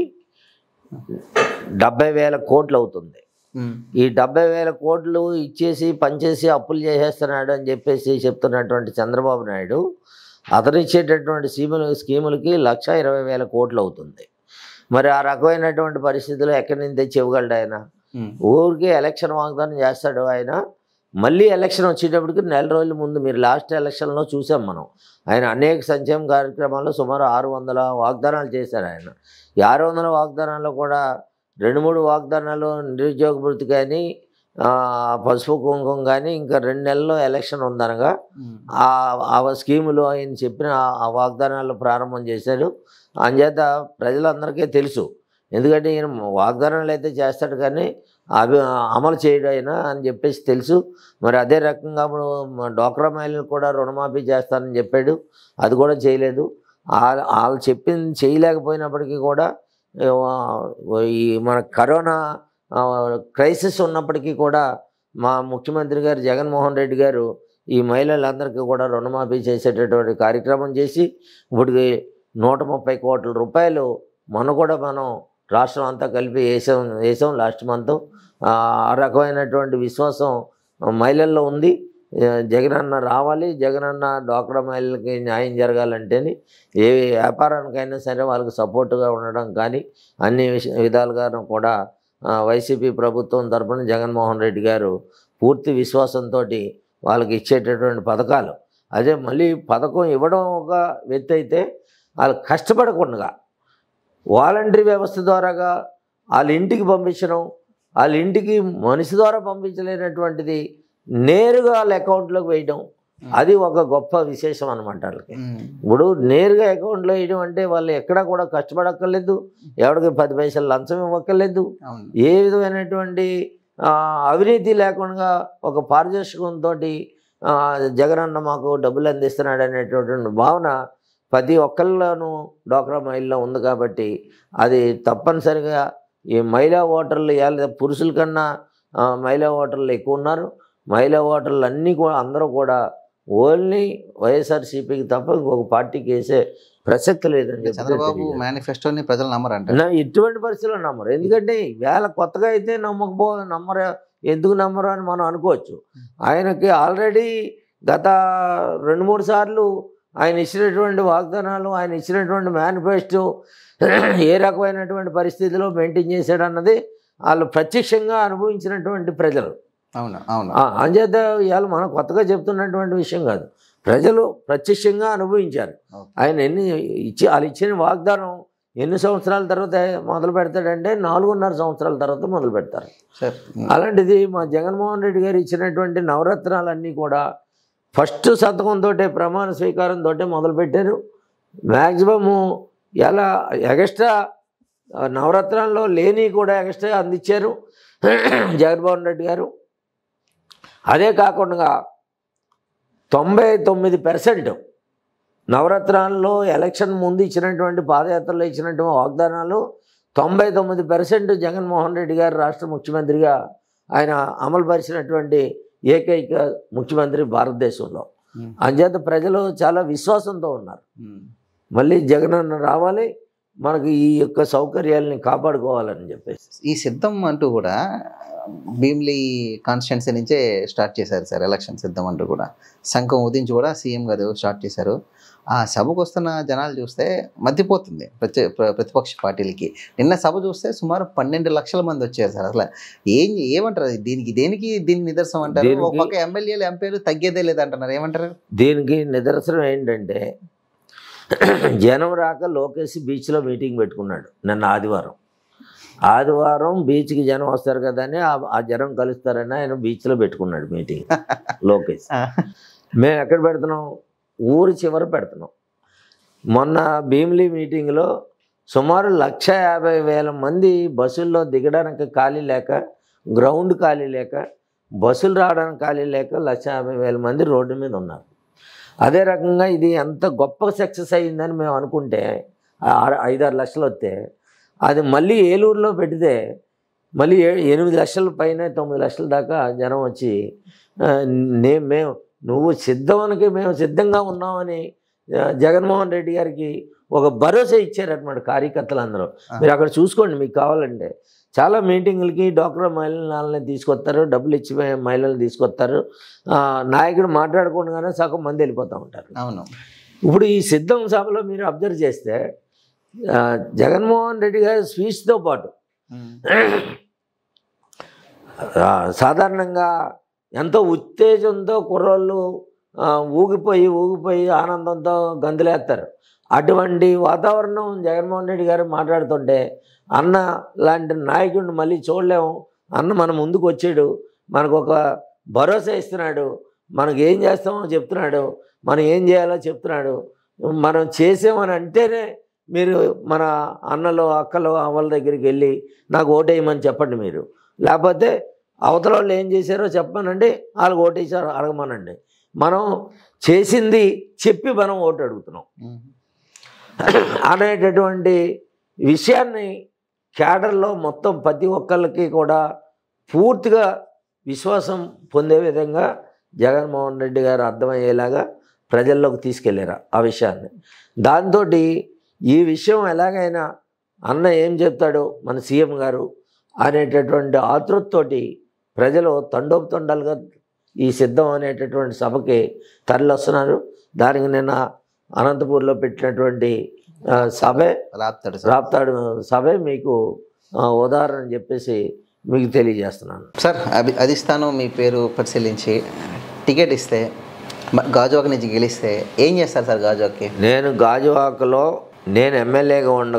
డెబ్బై వేల కోట్లు అవుతుంది ఈ డెబ్బై వేల కోట్లు ఇచ్చేసి పనిచేసి అప్పులు చేసేస్తున్నాడు అని చెప్పేసి చెప్తున్నటువంటి చంద్రబాబు నాయుడు అతను ఇచ్చేటటువంటి స్కీములు స్కీములకి లక్ష ఇరవై వేల కోట్లు అవుతుంది మరి ఆ రకమైనటువంటి పరిస్థితుల్లో ఎక్కడి నుంచి తెచ్చి ఇవ్వగలడు ఆయన ఊరికే ఎలక్షన్ వాగ్దానం చేస్తాడు ఆయన మళ్ళీ ఎలక్షన్ వచ్చేటప్పటికి నెల రోజుల ముందు మీరు లాస్ట్ ఎలక్షన్లో చూసాం మనం ఆయన అనేక సంక్షేమ కార్యక్రమాల్లో సుమారు ఆరు వందల వాగ్దానాలు చేశారు ఆయన ఈ ఆరు వందల వాగ్దానాల్లో కూడా రెండు మూడు వాగ్దానాలు నిరుద్యోగ భృతి కానీ ఆ, పసుపు కుంకుమ కానీ ఇంకా రెండు నెలల్లో ఎలక్షన్ ఉందనగా ఆ ఆ స్కీములు ఆయన చెప్పిన ఆ- ఆ వాగ్దానాలు ప్రారంభం చేశారు అంచేత ప్రజలందరికీ తెలుసు ఎందుకంటే ఈయన వాగ్దానాలు అయితే చేస్తాడు కానీ అవి అమలు చేయడు ఆయన అని చెప్పేసి తెలుసు మరి అదే రకంగా ఇప్పుడు మా డోక్రా మహిళలు కూడా రుణమాఫీ చేస్తానని చెప్పాడు అది కూడా చేయలేదు ఆ- వాళ్ళు చెప్పింది చేయలేకపోయినప్పటికీ కూడా ఆ, ఈ మన కరోనా ఆ, క్రైసిస్ ఉన్నప్పటికీ కూడా మా ముఖ్యమంత్రి గారు జగన్మోహన్ రెడ్డి గారు ఈ మహిళలందరికీ కూడా రుణమాఫీ చేసేటటువంటి కార్యక్రమం చేసి ఇప్పటికి నూట ముప్పై కోట్ల రూపాయలు మొన్న కూడా మనం రాష్ట్రం అంతా కలిపి వేసాం వేసాం లాస్ట్ మంత్ ఆ రకమైనటువంటి విశ్వాసం మహిళల్లో ఉంది ఆ, జగనన్న రావాలి జగనన్న డ్వాక్రా మహిళలకి న్యాయం జరగాలంటేని ఏ వ్యాపారానికైనా సరే వాళ్ళకి సపోర్టుగా ఉండడం కానీ అన్ని విష విధాలుగాను కూడా ఆ, వైసీపీ ప్రభుత్వం తరపున జగన్మోహన్ రెడ్డి గారు పూర్తి విశ్వాసంతో వాళ్ళకి ఇచ్చేటటువంటి పథకాలు అదే మళ్ళీ పథకం ఇవ్వడం ఒక వ్యక్తి అయితే వాళ్ళు కష్టపడకుండా వాలంటరీ వ్యవస్థ ద్వారాగా వాళ్ళ ఇంటికి పంపించడం వాళ్ళ ఇంటికి మనిషి ద్వారా పంపించలేనటువంటిది నేరుగా వాళ్ళ అకౌంట్లోకి వేయడం అది ఒక గొప్ప విశేషం అనమాట వాళ్ళకి
ఉమ్.
ఇప్పుడు నేరుగా అకౌంట్లో వేయడం అంటే వాళ్ళు ఎక్కడా కూడా కష్టపడక్కర్లేదు ఎవరికి పది పైసలు లంచం ఇవ్వక్కర్లేదు
అవును
ఏ విధమైనటువంటి ఆ, అవినీతి లేకుండా ఒక పారదర్శకంతో జగనన్న మాకు డబ్బులు అందిస్తున్నాడు అనేటటువంటి భావన ప్రతి ఒక్కళ్ళలోనూ డోక్రా మహిళలో ఉంది కాబట్టి అది తప్పనిసరిగా ఈ మహిళా ఓటర్లు ఎలా పురుషుల కన్నా ఆ, మహిళా ఓటర్లు ఎక్కువ ఉన్నారు మహిళా ఓటర్లు అన్నీ కూడా అందరూ కూడా ఓన్లీ వైఎస్ఆర్సీపీకి తప్ప ఇంకొక పార్టీకి వేసే ప్రసక్తి లేదని చెప్పి
చంద్రబాబు
తెలియజేస్తాను.
మేనిఫెస్టోని ప్రజలు నమ్మరంట
నా ఎటువంటి పరిస్థితుల్లో నమ్మరు ఎందుకంటే వేళ కొత్తగా అయితే నమ్మకపో నమ్మరు ఎందుకు నమ్మరు అని మనం అనుకోవచ్చు ఆయనకి ఆల్రెడీ గత రెండు మూడు సార్లు ఆయన ఇచ్చినటువంటి వాగ్దానాలు ఆయన ఇచ్చినటువంటి మేనిఫెస్టో ఏ రకమైనటువంటి పరిస్థితిలో మెయింటైన్ చేశాడు అన్నది వాళ్ళు ప్రత్యక్షంగా అనుభవించినటువంటి ప్రజలు
అవును అవును
ఆ, అంచేత ఇవాళ మనం కొత్తగా చెప్తున్నటువంటి విషయం కాదు ప్రజలు ప్రత్యక్షంగా అనుభవించారు
ఓకే.
ఆయన ఎన్ని ఇచ్చి వాళ్ళు ఇచ్చిన వాగ్దానం ఎన్ని సంవత్సరాల తర్వాత మొదలు పెడతాడంటే నాలుగున్నర సంవత్సరాల తర్వాత మొదలు పెడతారు
సార్ ఉమ్.
అలాంటిది మా జగన్మోహన్ రెడ్డి గారు ఇచ్చినటువంటి నవరత్నాలన్నీ కూడా ఫస్ట్ సంతకంతో ప్రమాణ స్వీకారంతో మొదలుపెట్టారు మ్యాక్సిమము ఎలా ఎగస్ట్రా నవరత్నాల్లో లేని కూడా ఎగస్ట్రా అందించారు జగన్మోహన్ రెడ్డి గారు అదే కాకుండా తొంభై తొమ్మిది పర్సెంట్ నవరత్నాల్లో ఎలక్షన్ ముందు ఇచ్చినటువంటి పాదయాత్రలో ఇచ్చినటువంటి వాగ్దానాలు తొంభై తొమ్మిది పర్సెంట్ జగన్మోహన్ రెడ్డి గారు రాష్ట్ర ముఖ్యమంత్రిగా ఆయన అమలుపరిచినటువంటి ఏకైక ముఖ్యమంత్రి భారతదేశంలో
ఉమ్.
అంచేత ప్రజలు చాలా విశ్వాసంతో ఉన్నారు
ఉమ్.
మళ్ళీ జగనన్న రావాలి మనకు ఈ యొక్క సౌకర్యాలని కాపాడుకోవాలని చెప్పేసి
ఈ సిద్ధం అంటూ కూడా భీమ్లీ కాన్స్టిట్యున్సీ నుంచే స్టార్ట్ చేశారు సార్ ఎలక్షన్ సిద్ధం అంటూ కూడా శంఖం ఉదించి కూడా సీఎం గారు స్టార్ట్ చేశారు ఆ సభకు వస్తున్న జనాలు చూస్తే మధ్యపోతుంది ప్రతి ప్ర- ప్రతిపక్ష పార్టీలకి నిన్న సభ చూస్తే సుమారు పన్నెండు లక్షల మంది వచ్చారు సార్ అసలు ఏం ఏమంటారు దీనికి దేనికి దీని నిదర్శనం అంటారు ఒక
దేనికి?
పక్క ఎమ్మెల్యేలు ఎంపీలు తగ్గేదే లేదంటున్నారు ఏమంటారు
దీనికి నిదర్శనం ఏంటంటే జనం రాక లోకేష్ బీచ్లో మీటింగ్ పెట్టుకున్నాడు నిన్న ఆదివారం ఆదివారం బీచ్కి జనం వస్తారు కదా అని ఆ- ఆ జనం కలుస్తారని ఆయన బీచ్లో పెట్టుకున్నాడు మీటింగ్ లోకేష్ మేము ఎక్కడ పెడుతున్నాం ఊరి చివర పెడుతున్నాం మొన్న భీమిలీ మీటింగ్లో సుమారు లక్ష యాభై వేల మంది బస్సుల్లో దిగడానికి ఖాళీ లేక గ్రౌండ్ ఖాళీ లేక బస్సులు రావడానికి ఖాళీ లేక లక్ష యాభై వేల మంది రోడ్డు మీద ఉన్నారు అదే రకంగా ఇది ఎంత గొప్ప సక్సెస్ అయ్యిందని మేము అనుకుంటే ఆ- ఐదారు లక్షలు వస్తే అది మళ్ళీ ఏలూరులో పెడితే మళ్ళీ ఏ- ఎనిమిది లక్షల పైన తొమ్మిది లక్షల దాకా జనం వచ్చి ఆ, నే మేము నువ్వు సిద్ధమనికి మేము సిద్ధంగా ఉన్నామని ఆ, జగన్మోహన్ రెడ్డి గారికి ఒక భరోసా ఇచ్చారనమాట కార్యకర్తలు అందరూ మీరు అక్కడ చూసుకోండి మీకు కావాలంటే చాలా మీటింగులకి డాక్టర్ మహిళలని తీసుకొస్తారు డబ్బులు ఇచ్చి మహిళలు తీసుకొస్తారు ఆ, నాయకుడు మాట్లాడుకోగానే సగం మంది వెళ్ళిపోతూ ఉంటారు
అవును
ఇప్పుడు ఈ సిద్ధం సభలో మీరు అబ్జర్వ్ చేస్తే ఆ, జగన్మోహన్ రెడ్డి గారి స్పీచ్తో పాటు
ఉమ్.
ఆ, సాధారణంగా ఎంతో ఉత్తేజంతో కుర్రోళ్ళు ఆ, ఊగిపోయి ఊగిపోయి ఆనందంతో గంతులేస్తారు అటువంటి వాతావరణం జగన్మోహన్ రెడ్డి గారు మాట్లాడుతుంటే అన్న లాంటి నాయకుడిని మళ్ళీ చూడలేము అన్న మన ముందుకు వచ్చాడు మనకు ఒక భరోసా ఇస్తున్నాడు మనకు ఏం చేస్తామో చెప్తున్నాడు మనం ఏం చేయాలో చెప్తున్నాడు మనం చేసామని అంటేనే మీరు మన అన్నలు అక్కలు అవ్వల దగ్గరికి వెళ్ళి నాకు ఓటేయమని చెప్పండి మీరు లేకపోతే అవతల వాళ్ళు ఏం చేశారో చెప్పమనండి వాళ్ళకి ఓటేసారో అడగమనండి మనం చేసింది చెప్పి మనం ఓటు అడుగుతున్నాం
ఉమ్.
అనేటటువంటి విషయాన్ని క్యాడర్లో మొత్తం ప్రతి ఒక్కళ్ళకి కూడా పూర్తిగా విశ్వాసం పొందే విధంగా జగన్మోహన్ రెడ్డి గారు అర్థమయ్యేలాగా ప్రజల్లోకి తీసుకెళ్ళారు ఆ విషయాన్ని దాంతో ఈ విషయం ఎలాగైనా అన్న ఏం చెప్తాడో మన సీఎం గారు అనేటటువంటి ఆతృతతోటి ప్రజలు తండోపుతండాలుగా ఈ సిద్ధం అనేటటువంటి సభకి తరలివస్తున్నారు దానికి నిన్న అనంతపూర్లో పెట్టినటువంటి ఆ, సభే
రాపుతాడు సార్
రాప్తాడు సభే మీకు ఆ, ఉదాహరణ చెప్పేసి మీకు తెలియజేస్తున్నాను
సార్ అభి అధిష్టానం మీ పేరు పరిశీలించి టికెట్ ఇస్తే మ- గాజువాక నుంచి గెలిస్తే ఏం చేస్తారు సార్ గాజువాక్కి
నేను గాజువాకలో నేను ఎమ్మెల్యేగా ఉండగా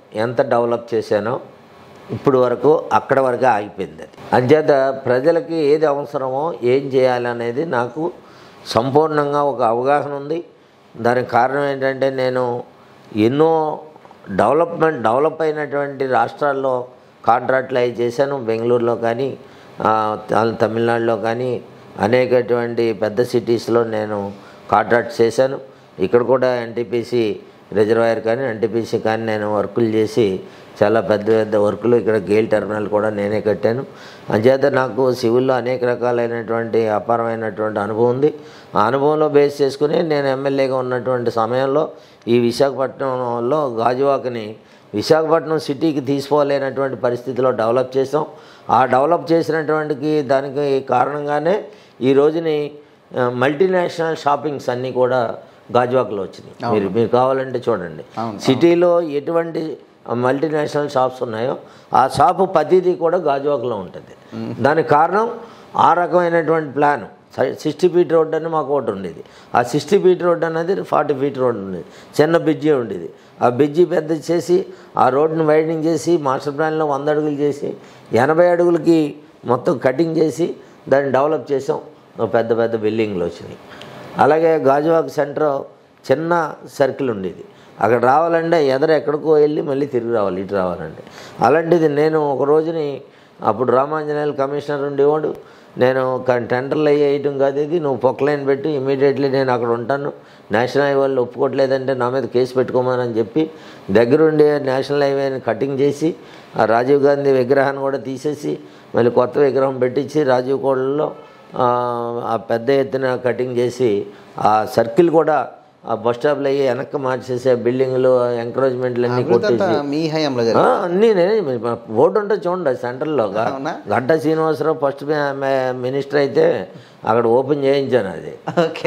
ఎంత డెవలప్ చేశానో ఇప్పుడు వరకు అక్కడ వరకే ఆగిపోయింది అది అంచేత ప్రజలకి ఏది అవసరమో ఏం చేయాలనేది నాకు సంపూర్ణంగా ఒక అవగాహన ఉంది దానికి కారణం ఏంటంటే నేను ఎన్నో డెవలప్మెంట్ డెవలప్ అయినటువంటి రాష్ట్రాల్లో కాంట్రాక్ట్లు అవి చేశాను బెంగళూరులో కానీ ఆ, త- తమిళనాడులో కానీ అనేకటువంటి పెద్ద సిటీస్లో నేను కాంట్రాక్ట్ చేశాను ఇక్కడ కూడా ఎన్టీపీసీ రిజర్వాయర్ కానీ ఎన్టీపీసీ కానీ నేను వర్కులు చేసి చాలా పెద్ద పెద్ద వర్కులు ఇక్కడ గేల్ టెర్మినల్ కూడా నేనే కట్టాను అంచేత నాకు సివిల్లో అనేక రకాలైనటువంటి అపారమైనటువంటి అనుభవం ఉంది ఆ అనుభవంలో బేస్ చేసుకుని నేను ఎమ్మెల్యేగా ఉన్నటువంటి సమయంలో ఈ విశాఖపట్నంలో గాజువాకని విశాఖపట్నం సిటీకి తీసుకోలేనటువంటి పరిస్థితిలో డెవలప్ చేసాం ఆ డెవలప్ చేసినటువంటి దానికి కారణంగానే ఈ రోజుని ఆ, మల్టీనేషనల్ షాపింగ్స్ అన్నీ కూడా గాజువాకలో వచ్చినాయి మీరు మీరు కావాలంటే చూడండి
అవును,
సిటీలో ఎటువంటి మల్టీనేషనల్ షాప్స్ ఉన్నాయో ఆ షాపు ప్రతిదీ కూడా గాజువాకలో ఉంటుంది దానికి కారణం ఆ రకమైనటువంటి ప్లాన్ సిక్స్టీ ఫీట్ రోడ్ అని మాకు ఒకటి ఉండేది ఆ సిక్స్టీ ఫీట్ రోడ్ అనేది ఫార్టీ ఫీట్ రోడ్ ఉండేది చిన్న బ్రిడ్జి ఉండేది ఆ బ్రిడ్జి పెద్ద చేసి ఆ రోడ్ని వైడనింగ్ చేసి మాస్టర్ ప్లాన్లో వంద అడుగులు చేసి ఎనభై అడుగులకి మొత్తం కటింగ్ చేసి దాన్ని డెవలప్ చేసాం పెద్ద పెద్ద బిల్డింగ్లు వచ్చినాయి అలాగే గాజువాక సెంటర్ చిన్న సర్కిల్ ఉండేది అక్కడ రావాలంటే ఎదర ఎక్కడికో వెళ్ళి మళ్ళీ తిరిగి రావాలి ఇటు రావాలంటే అలాంటిది నేను ఒక రోజుని అప్పుడు రామాంజనేయులు కమిషనర్ ఉండేవాడు నేను క- టెండర్లు వేయటం కాదు ఇది నువ్వు పొక్కలైన్ పెట్టి ఇమీడియట్లీ నేను అక్కడ ఉంటాను నేషనల్ హైవేలో ఒప్పుకోవట్లేదంటే నా మీద కేసు పెట్టుకోమని చెప్పి దగ్గరుండి నేషనల్ హైవేని కటింగ్ చేసి ఆ రాజీవ్ గాంధీ విగ్రహాన్ని కూడా తీసేసి మళ్ళీ కొత్త విగ్రహం పెట్టించి రాజీవ్ కోడలో ఆ ఆ పెద్ద ఎత్తున కటింగ్ చేసి ఆ సర్కిల్ కూడా ఆ బస్ స్టాప్లో అయ్యి వెనక్కి మార్చేసి ఆ బిల్డింగ్లు ఎంకరేజ్మెంట్లు అన్నీ
అభివృద్ధి అంతా
కొట్టేసి
మీ హయాంలో
ఆ,
జరిగింది
అన్నీ నేనే బోర్డు ఉంటుంది చూడండి సెంటర్లో
అవునా?
గంటా శ్రీనివాసరావు ఫస్ట్ మినిస్టర్ అయితే అక్కడ ఓపెన్ చేయించాను అది
ఓకే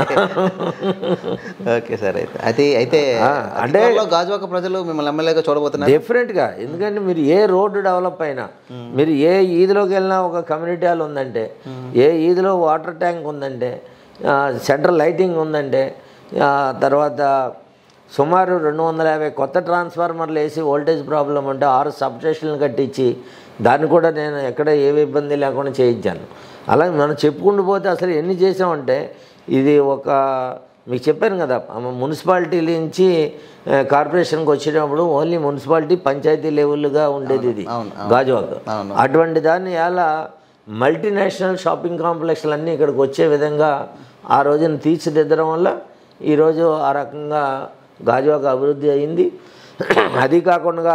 ఓకే సార్ అయితే అయితే అయితే
ఆ, అంటే-
అంటే గాజువాక ప్రజలు మిమ్మల్ని ఎమ్మెల్యేగా చూడబోతున్నారు
డెఫినెట్గా ఎందుకంటే మీరు ఏ రోడ్డు డెవలప్ అయినా మీరు ఏ ఈదిలోకి వెళ్ళినా ఒక కమ్యూనిటీ హాల్ ఉందంటే ఏ ఈదిలో వాటర్ ట్యాంక్ ఉందంటే ఆ, సెంట్రల్ లైటింగ్ ఉందంటే ఆ, తర్వాత సుమారు రెండు వందల యాభై కొత్త ట్రాన్స్ఫార్మర్లు వేసి వోల్టేజ్ ప్రాబ్లం ఉంటే ఆరు సబ్స్టేషన్లు కట్టించి దాన్ని కూడా నేను ఎక్కడ ఏ ఇబ్బంది లేకుండా చేయించాను అలాగే మనం చెప్పుకుంటూ పోతే అసలు ఎన్ని చేసామంటే ఇది ఒక మీకు చెప్పాను కదా మున్సిపాలిటీ నుంచి ఆ, కార్పొరేషన్కి వచ్చేటప్పుడు ఓన్లీ మున్సిపాలిటీ పంచాయతీ లెవెల్గా ఉండేది ఇది
అవును, అవును.
గాజువాక
అవును.
అటువంటి దాన్ని ఎలా మల్టీనేషనల్ షాపింగ్ కాంప్లెక్స్లు అన్నీ ఇక్కడికి వచ్చే విధంగా ఆ రోజున తీర్చిదిద్దడం వల్ల ఈరోజు ఆ రకంగా గాజువాక అభివృద్ధి అయింది అది కాకుండా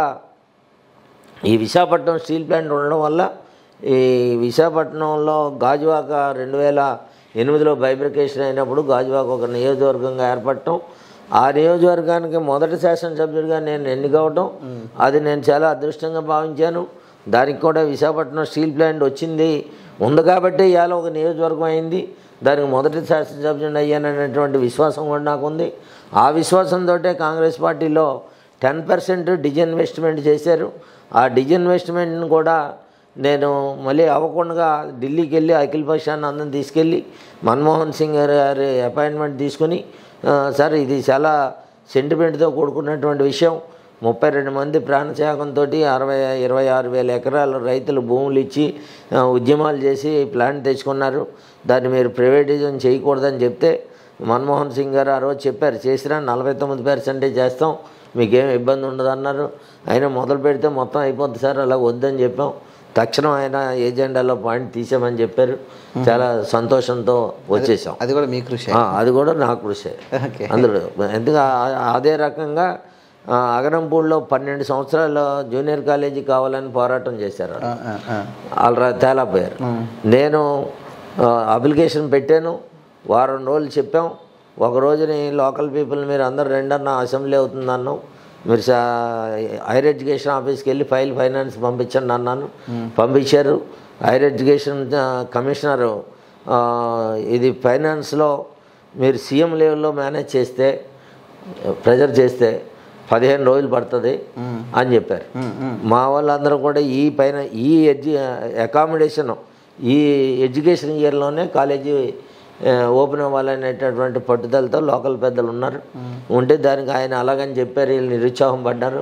ఈ విశాఖపట్నం స్టీల్ ప్లాంట్ ఉండడం వల్ల ఈ విశాఖపట్నంలో గాజువాక రెండు వేల ఎనిమిదిలో బైబ్రికేషన్ అయినప్పుడు గాజువాక ఒక నియోజకవర్గంగా ఏర్పడటం ఆ నియోజకవర్గానికి మొదటి శాసనసభ్యుడిగా నేను ఎన్నికవటం అది నేను చాలా అదృష్టంగా భావించాను దానికి కూడా విశాఖపట్నం స్టీల్ ప్లాంట్ వచ్చింది ఉంది కాబట్టి ఇవాళ ఒక నియోజకవర్గం అయింది దానికి మొదటి శాసనసభ్యుడిని అయ్యాననేటువంటి విశ్వాసం కూడా నాకు ఉంది ఆ విశ్వాసంతో కాంగ్రెస్ పార్టీలో టెన్ పర్సెంట్ డిజిన్వెస్ట్మెంట్ చేశారు ఆ డిజిన్వెస్ట్మెంట్ని కూడా నేను మళ్ళీ అవ్వకుండా ఢిల్లీకి వెళ్ళి అఖిల పక్షాన్ని అందరిని తీసుకెళ్ళి మన్మోహన్ సింగ్ గారి అపాయింట్మెంట్ తీసుకుని "ఆ, సార్ ఇది చాలా సెంటిమెంట్తో కూడుకున్నటువంటి విషయం ముప్పై రెండు మంది ప్రాణత్యాగంతో అరవై ఇరవై ఆరు వేల ఎకరాల రైతులు భూములు ఇచ్చి ఆ, ఉద్యమాలు చేసి ప్లాంట్ తెచ్చుకున్నారు దాన్ని మీరు ప్రైవేటిజం చేయకూడదని చెప్తే మన్మోహన్ సింగ్ గారు ఆ రోజు చెప్పారు చేసినా నలభై తొమ్మిది పర్సెంటే చేస్తాం మీకేం ఇబ్బంది ఉండదు అన్నారు అయినా మొదలు పెడితే మొత్తం అయిపోద్ది సార్ అలా వద్దని చెప్పాం తక్షణం ఆయన ఏజెండాలో పాయింట్ తీసామని చెప్పారు చాలా సంతోషంతో వచ్చేసాం
అది కూడా మీ కృషి
ఆ, అది కూడా నా కృషే
ఓకే
అందులో ఎందుకు ఆ- అదే రకంగా ఆ, అగరంపూడిలో పన్నెండు సంవత్సరాలు జూనియర్ కాలేజీ కావాలని పోరాటం చేశారు వాళ్ళు.
ఆ, ఆ, ఆ.
వాళ్ళు రా- తేలాపోయారు నేను ఆ, అప్లికేషన్ పెట్టాను వారం రోజులు చెప్పాం ఒక రోజుని లోకల్ పీపుల్ మీరు అందరు రెండన్న అసెంబ్లీ అవుతుందన్నాం మీరు సా- హైయర్ ఎడ్యుకేషన్ ఆఫీస్కి వెళ్ళి ఫైల్ ఫైనాన్స్ పంపించండి అన్నాను పంపించారు హైయర్ ఎడ్యుకేషన్ ఆ, కమిషనరు ఆ, ఇది ఫైనాన్స్లో మీరు సీఎం లెవెల్లో మేనేజ్ చేస్తే ప్రెజర్ చేస్తే పదిహేను రోజులు పడుతుంది అని చెప్పారు మా వాళ్ళందరూ కూడా ఈ పైన ఈ ఎడ్యు అకామిడేషన్ ఈ ఎడ్యుకేషన్ ఇయర్లోనే కాలేజీ ఆ, ఓపెన్ అవ్వాలనేటటువంటి పట్టుదలతో లోకల్ పెద్దలు ఉన్నారు ఉంటే దానికి ఆయన అలాగని చెప్పారు వీళ్ళు నిరుత్సాహం పడ్డారు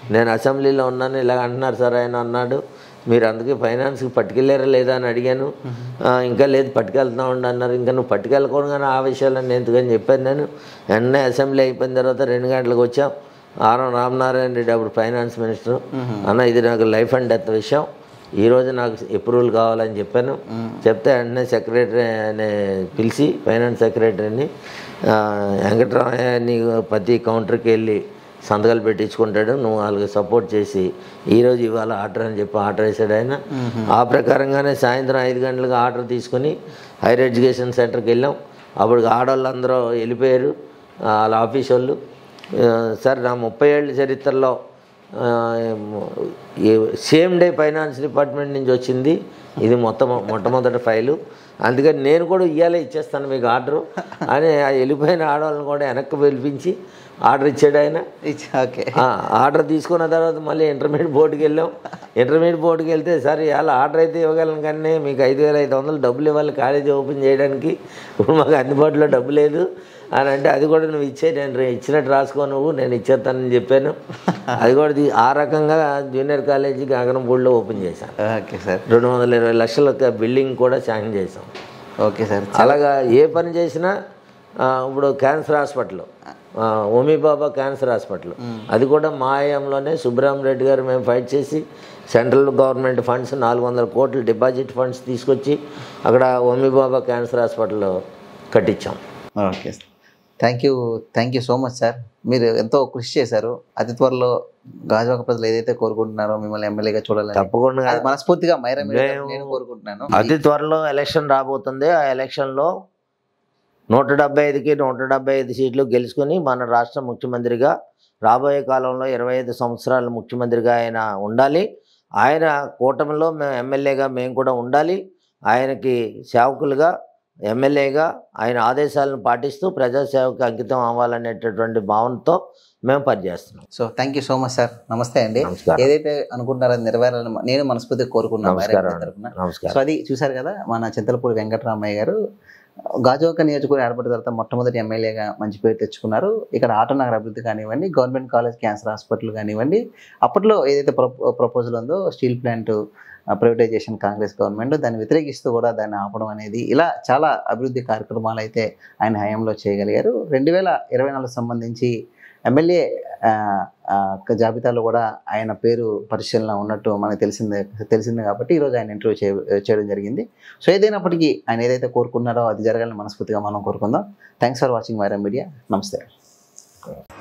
నేను అసెంబ్లీలో ఉన్నాను ఇలా అంటున్నారు సార్ ఆయన అన్నాడు మీరు అందుకే ఫైనాన్స్కి పట్టుకెళ్ళారా లేదా అని అడిగాను "ఆ, ఇంకా లేదు పట్టుకెళ్తా ఉండి అన్నారు ఇంకా నువ్వు పట్టుకెళ్ళకూడగానే ఆ విషయాలన్నీ ఎందుకని చెప్పాను నేను వెంటనే అసెంబ్లీ అయిపోయిన తర్వాత రెండు గంటలకు వచ్చాం ఆరం రామనారాయణ రెడ్డి అప్పుడు ఫైనాన్స్ మినిస్టర్ అన్న ఇది నాకు లైఫ్ అండ్ డెత్ విషయం ఈ రోజు నాకు అప్రూవల్ కావాలని చెప్పాను చెప్తే వెంటనే సెక్రటరీ అనే పిలిచి ఫైనాన్స్ సెక్రటరీని ఆ, వెంకటరామయ్య నీకు ప్రతి కౌంటర్కి వెళ్ళి సంతకాలు పెట్టించుకుంటాడు నువ్వు వాళ్ళకి సపోర్ట్ చేసి ఈరోజు ఇవాళ ఆర్డర్ అని చెప్పి ఆర్డర్ వేసాడు ఆయన ఆ ప్రకారంగానే సాయంత్రం ఐదు గంటలకు ఆర్డర్ తీసుకుని హైయర్ ఎడ్యుకేషన్ సెంటర్కి వెళ్ళాం అప్పుడు ఆడవాళ్ళందరూ వెళ్ళిపోయారు ఆ, వాళ్ళ ఆఫీస్ వాళ్ళు ఆ, సార్ నా ముప్పై ఏళ్ళ చరిత్రలో ఆ, ఈ సేమ్ డే ఫైనాన్స్ డిపార్ట్మెంట్ నుంచి వచ్చింది ఇది మొత్తం మొట్టమొదటి ఫైలు అందుకని నేను కూడా ఇయ్యాలే ఇచ్చేస్తాను మీకు ఆర్డరు అని ఆ వెళ్ళిపోయిన ఆడవాళ్ళని కూడా వెనక్కి పిలిపించి ఆర్డర్ ఇచ్చాడు ఆయన
ఇచ్చి- ఓకే
ఆ, ఆర్డర్ తీసుకున్న తర్వాత మళ్ళీ ఇంటర్మీడియట్ బోర్డుకి వెళ్ళాం ఇంటర్మీడియట్ బోర్డుకి వెళ్తే సరే ఇలా ఆర్డర్ అయితే ఇవ్వగలను కానీ మీకు ఐదు వేల ఐదు వందలు డబ్బులు ఇవ్వాలి కాలేజీ ఓపెన్ చేయడానికి ఇప్పుడు మాకు అందుబాటులో డబ్బు లేదు అని అంటే అది కూడా నువ్వు ఇచ్చే నేను రే- ఇచ్చినట్టు రాసుకో నువ్వు నేను ఇచ్చేస్తానని చెప్పాను అది కూడా తీ- ఆ రకంగా జూనియర్ కాలేజీ గగనంపూడిలో ఓపెన్ చేశాను
ఓకే సార్
రెండు వందల ఇరవై లక్షల బిల్డింగ్ కూడా శాంక్షన్ చేసాం
ఓకే సార్
అలాగా ఏ పని చేసినా ఆ, ఇప్పుడు క్యాన్సర్ హాస్పిటల్ ఆ, ఓమీ బాబా క్యాన్సర్ హాస్పిటల్ అది కూడా మా ఆయంలోనే సుబ్రహ్మ రెడ్డి గారు మేము ఫైట్ చేసి సెంట్రల్ గవర్నమెంట్ ఫండ్స్ నాలుగు వందల కోట్లు డిపాజిట్ ఫండ్స్ తీసుకొచ్చి అక్కడ ఓమీ బాబా క్యాన్సర్ హాస్పిటల్ కట్టించాం
okay thank you thank you so much sir మీరు ఎంతో కృషి చేశారు అతి త్వరలో గాజువాక ప్రజలు ఏదైతే కోరుకుంటున్నారో మిమ్మల్ని ఎమ్మెల్యేగా చూడాలని
తప్పకుండా
అది మనస్ఫూర్తిగా మైరా మీడియా
మేము-
తరపున నేను కోరుకుంటున్నాను
అతి త్వరలో ఎలక్షన్ రాబోతుంది ఆ ఎలక్షన్లో నూట డెబ్బై ఐదుకి నూట డెబ్బై ఐదు సీట్లు గెలుచుకొని మన రాష్ట్ర ముఖ్యమంత్రిగా రాబోయే కాలంలో ఇరవై ఐదు సంవత్సరాల ముఖ్యమంత్రిగా ఆయన ఉండాలి ఆయన కూటమిలో మేము ఎమ్మెల్యేగా మేము కూడా ఉండాలి ఆయనకి సేవకులుగా ఎమ్మెల్యేగా ఆయన ఆదేశాలను పాటిస్తూ ప్రజాసేవకు అంకితం అవ్వాలనేటటువంటి భావనతో మేము పనిచేస్తున్నాం
so thank you so much sir నమస్తే అండి
నమస్కారం
ఏదైతే అనుకుంటున్నారో అది నెరవేరాలని నేను మనస్ఫూర్తిగా కోరుకున్నాను మైరా
నమస్కారం
మీడియా తరపున
నమస్కారం
సో అది చూశారు కదా మన చింతలపూడి వెంకటరామయ్య గారు గాజువాక నియోజకవర్గం ఏర్పడిన తర్వాత మొట్టమొదటి ఎమ్మెల్యేగా మంచి పేరు తెచ్చుకున్నారు ఇక్కడ ఆటో నగర అభివృద్ధి కానివ్వండి గవర్నమెంట్ కాలేజ్ క్యాన్సర్ హాస్పిటల్ కానివ్వండి అప్పట్లో ఏదైతే ప్రపో ప్రపోజల్ ఉందో steel plant privatization Congress government దాన్ని వ్యతిరేకిస్తూ కూడా దాన్ని ఆపడం అనేది ఇలా చాలా అభివృద్ధి కార్యక్రమాలు అయితే ఆయన హయాంలో చేయగలిగారు రెండు వేల ఇరవై నాలుగు సంబంధించి ఎమ్మెల్యే ఆ, ఆ, జాబితాలో కూడా ఆయన పేరు పరిశీలన ఉన్నట్టు మనకు తెలిసిందే తెలిసిందే కాబట్టి ఈరోజు ఆయన ఇంటర్వ్యూ చే చేయడం జరిగింది సో ఏదైనప్పటికీ ఆయన ఏదైతే కోరుకున్నారో అది జరగాలని మనస్ఫూర్తిగా మనం కోరుకుందాం thanks for watching Vaira media నమస్తే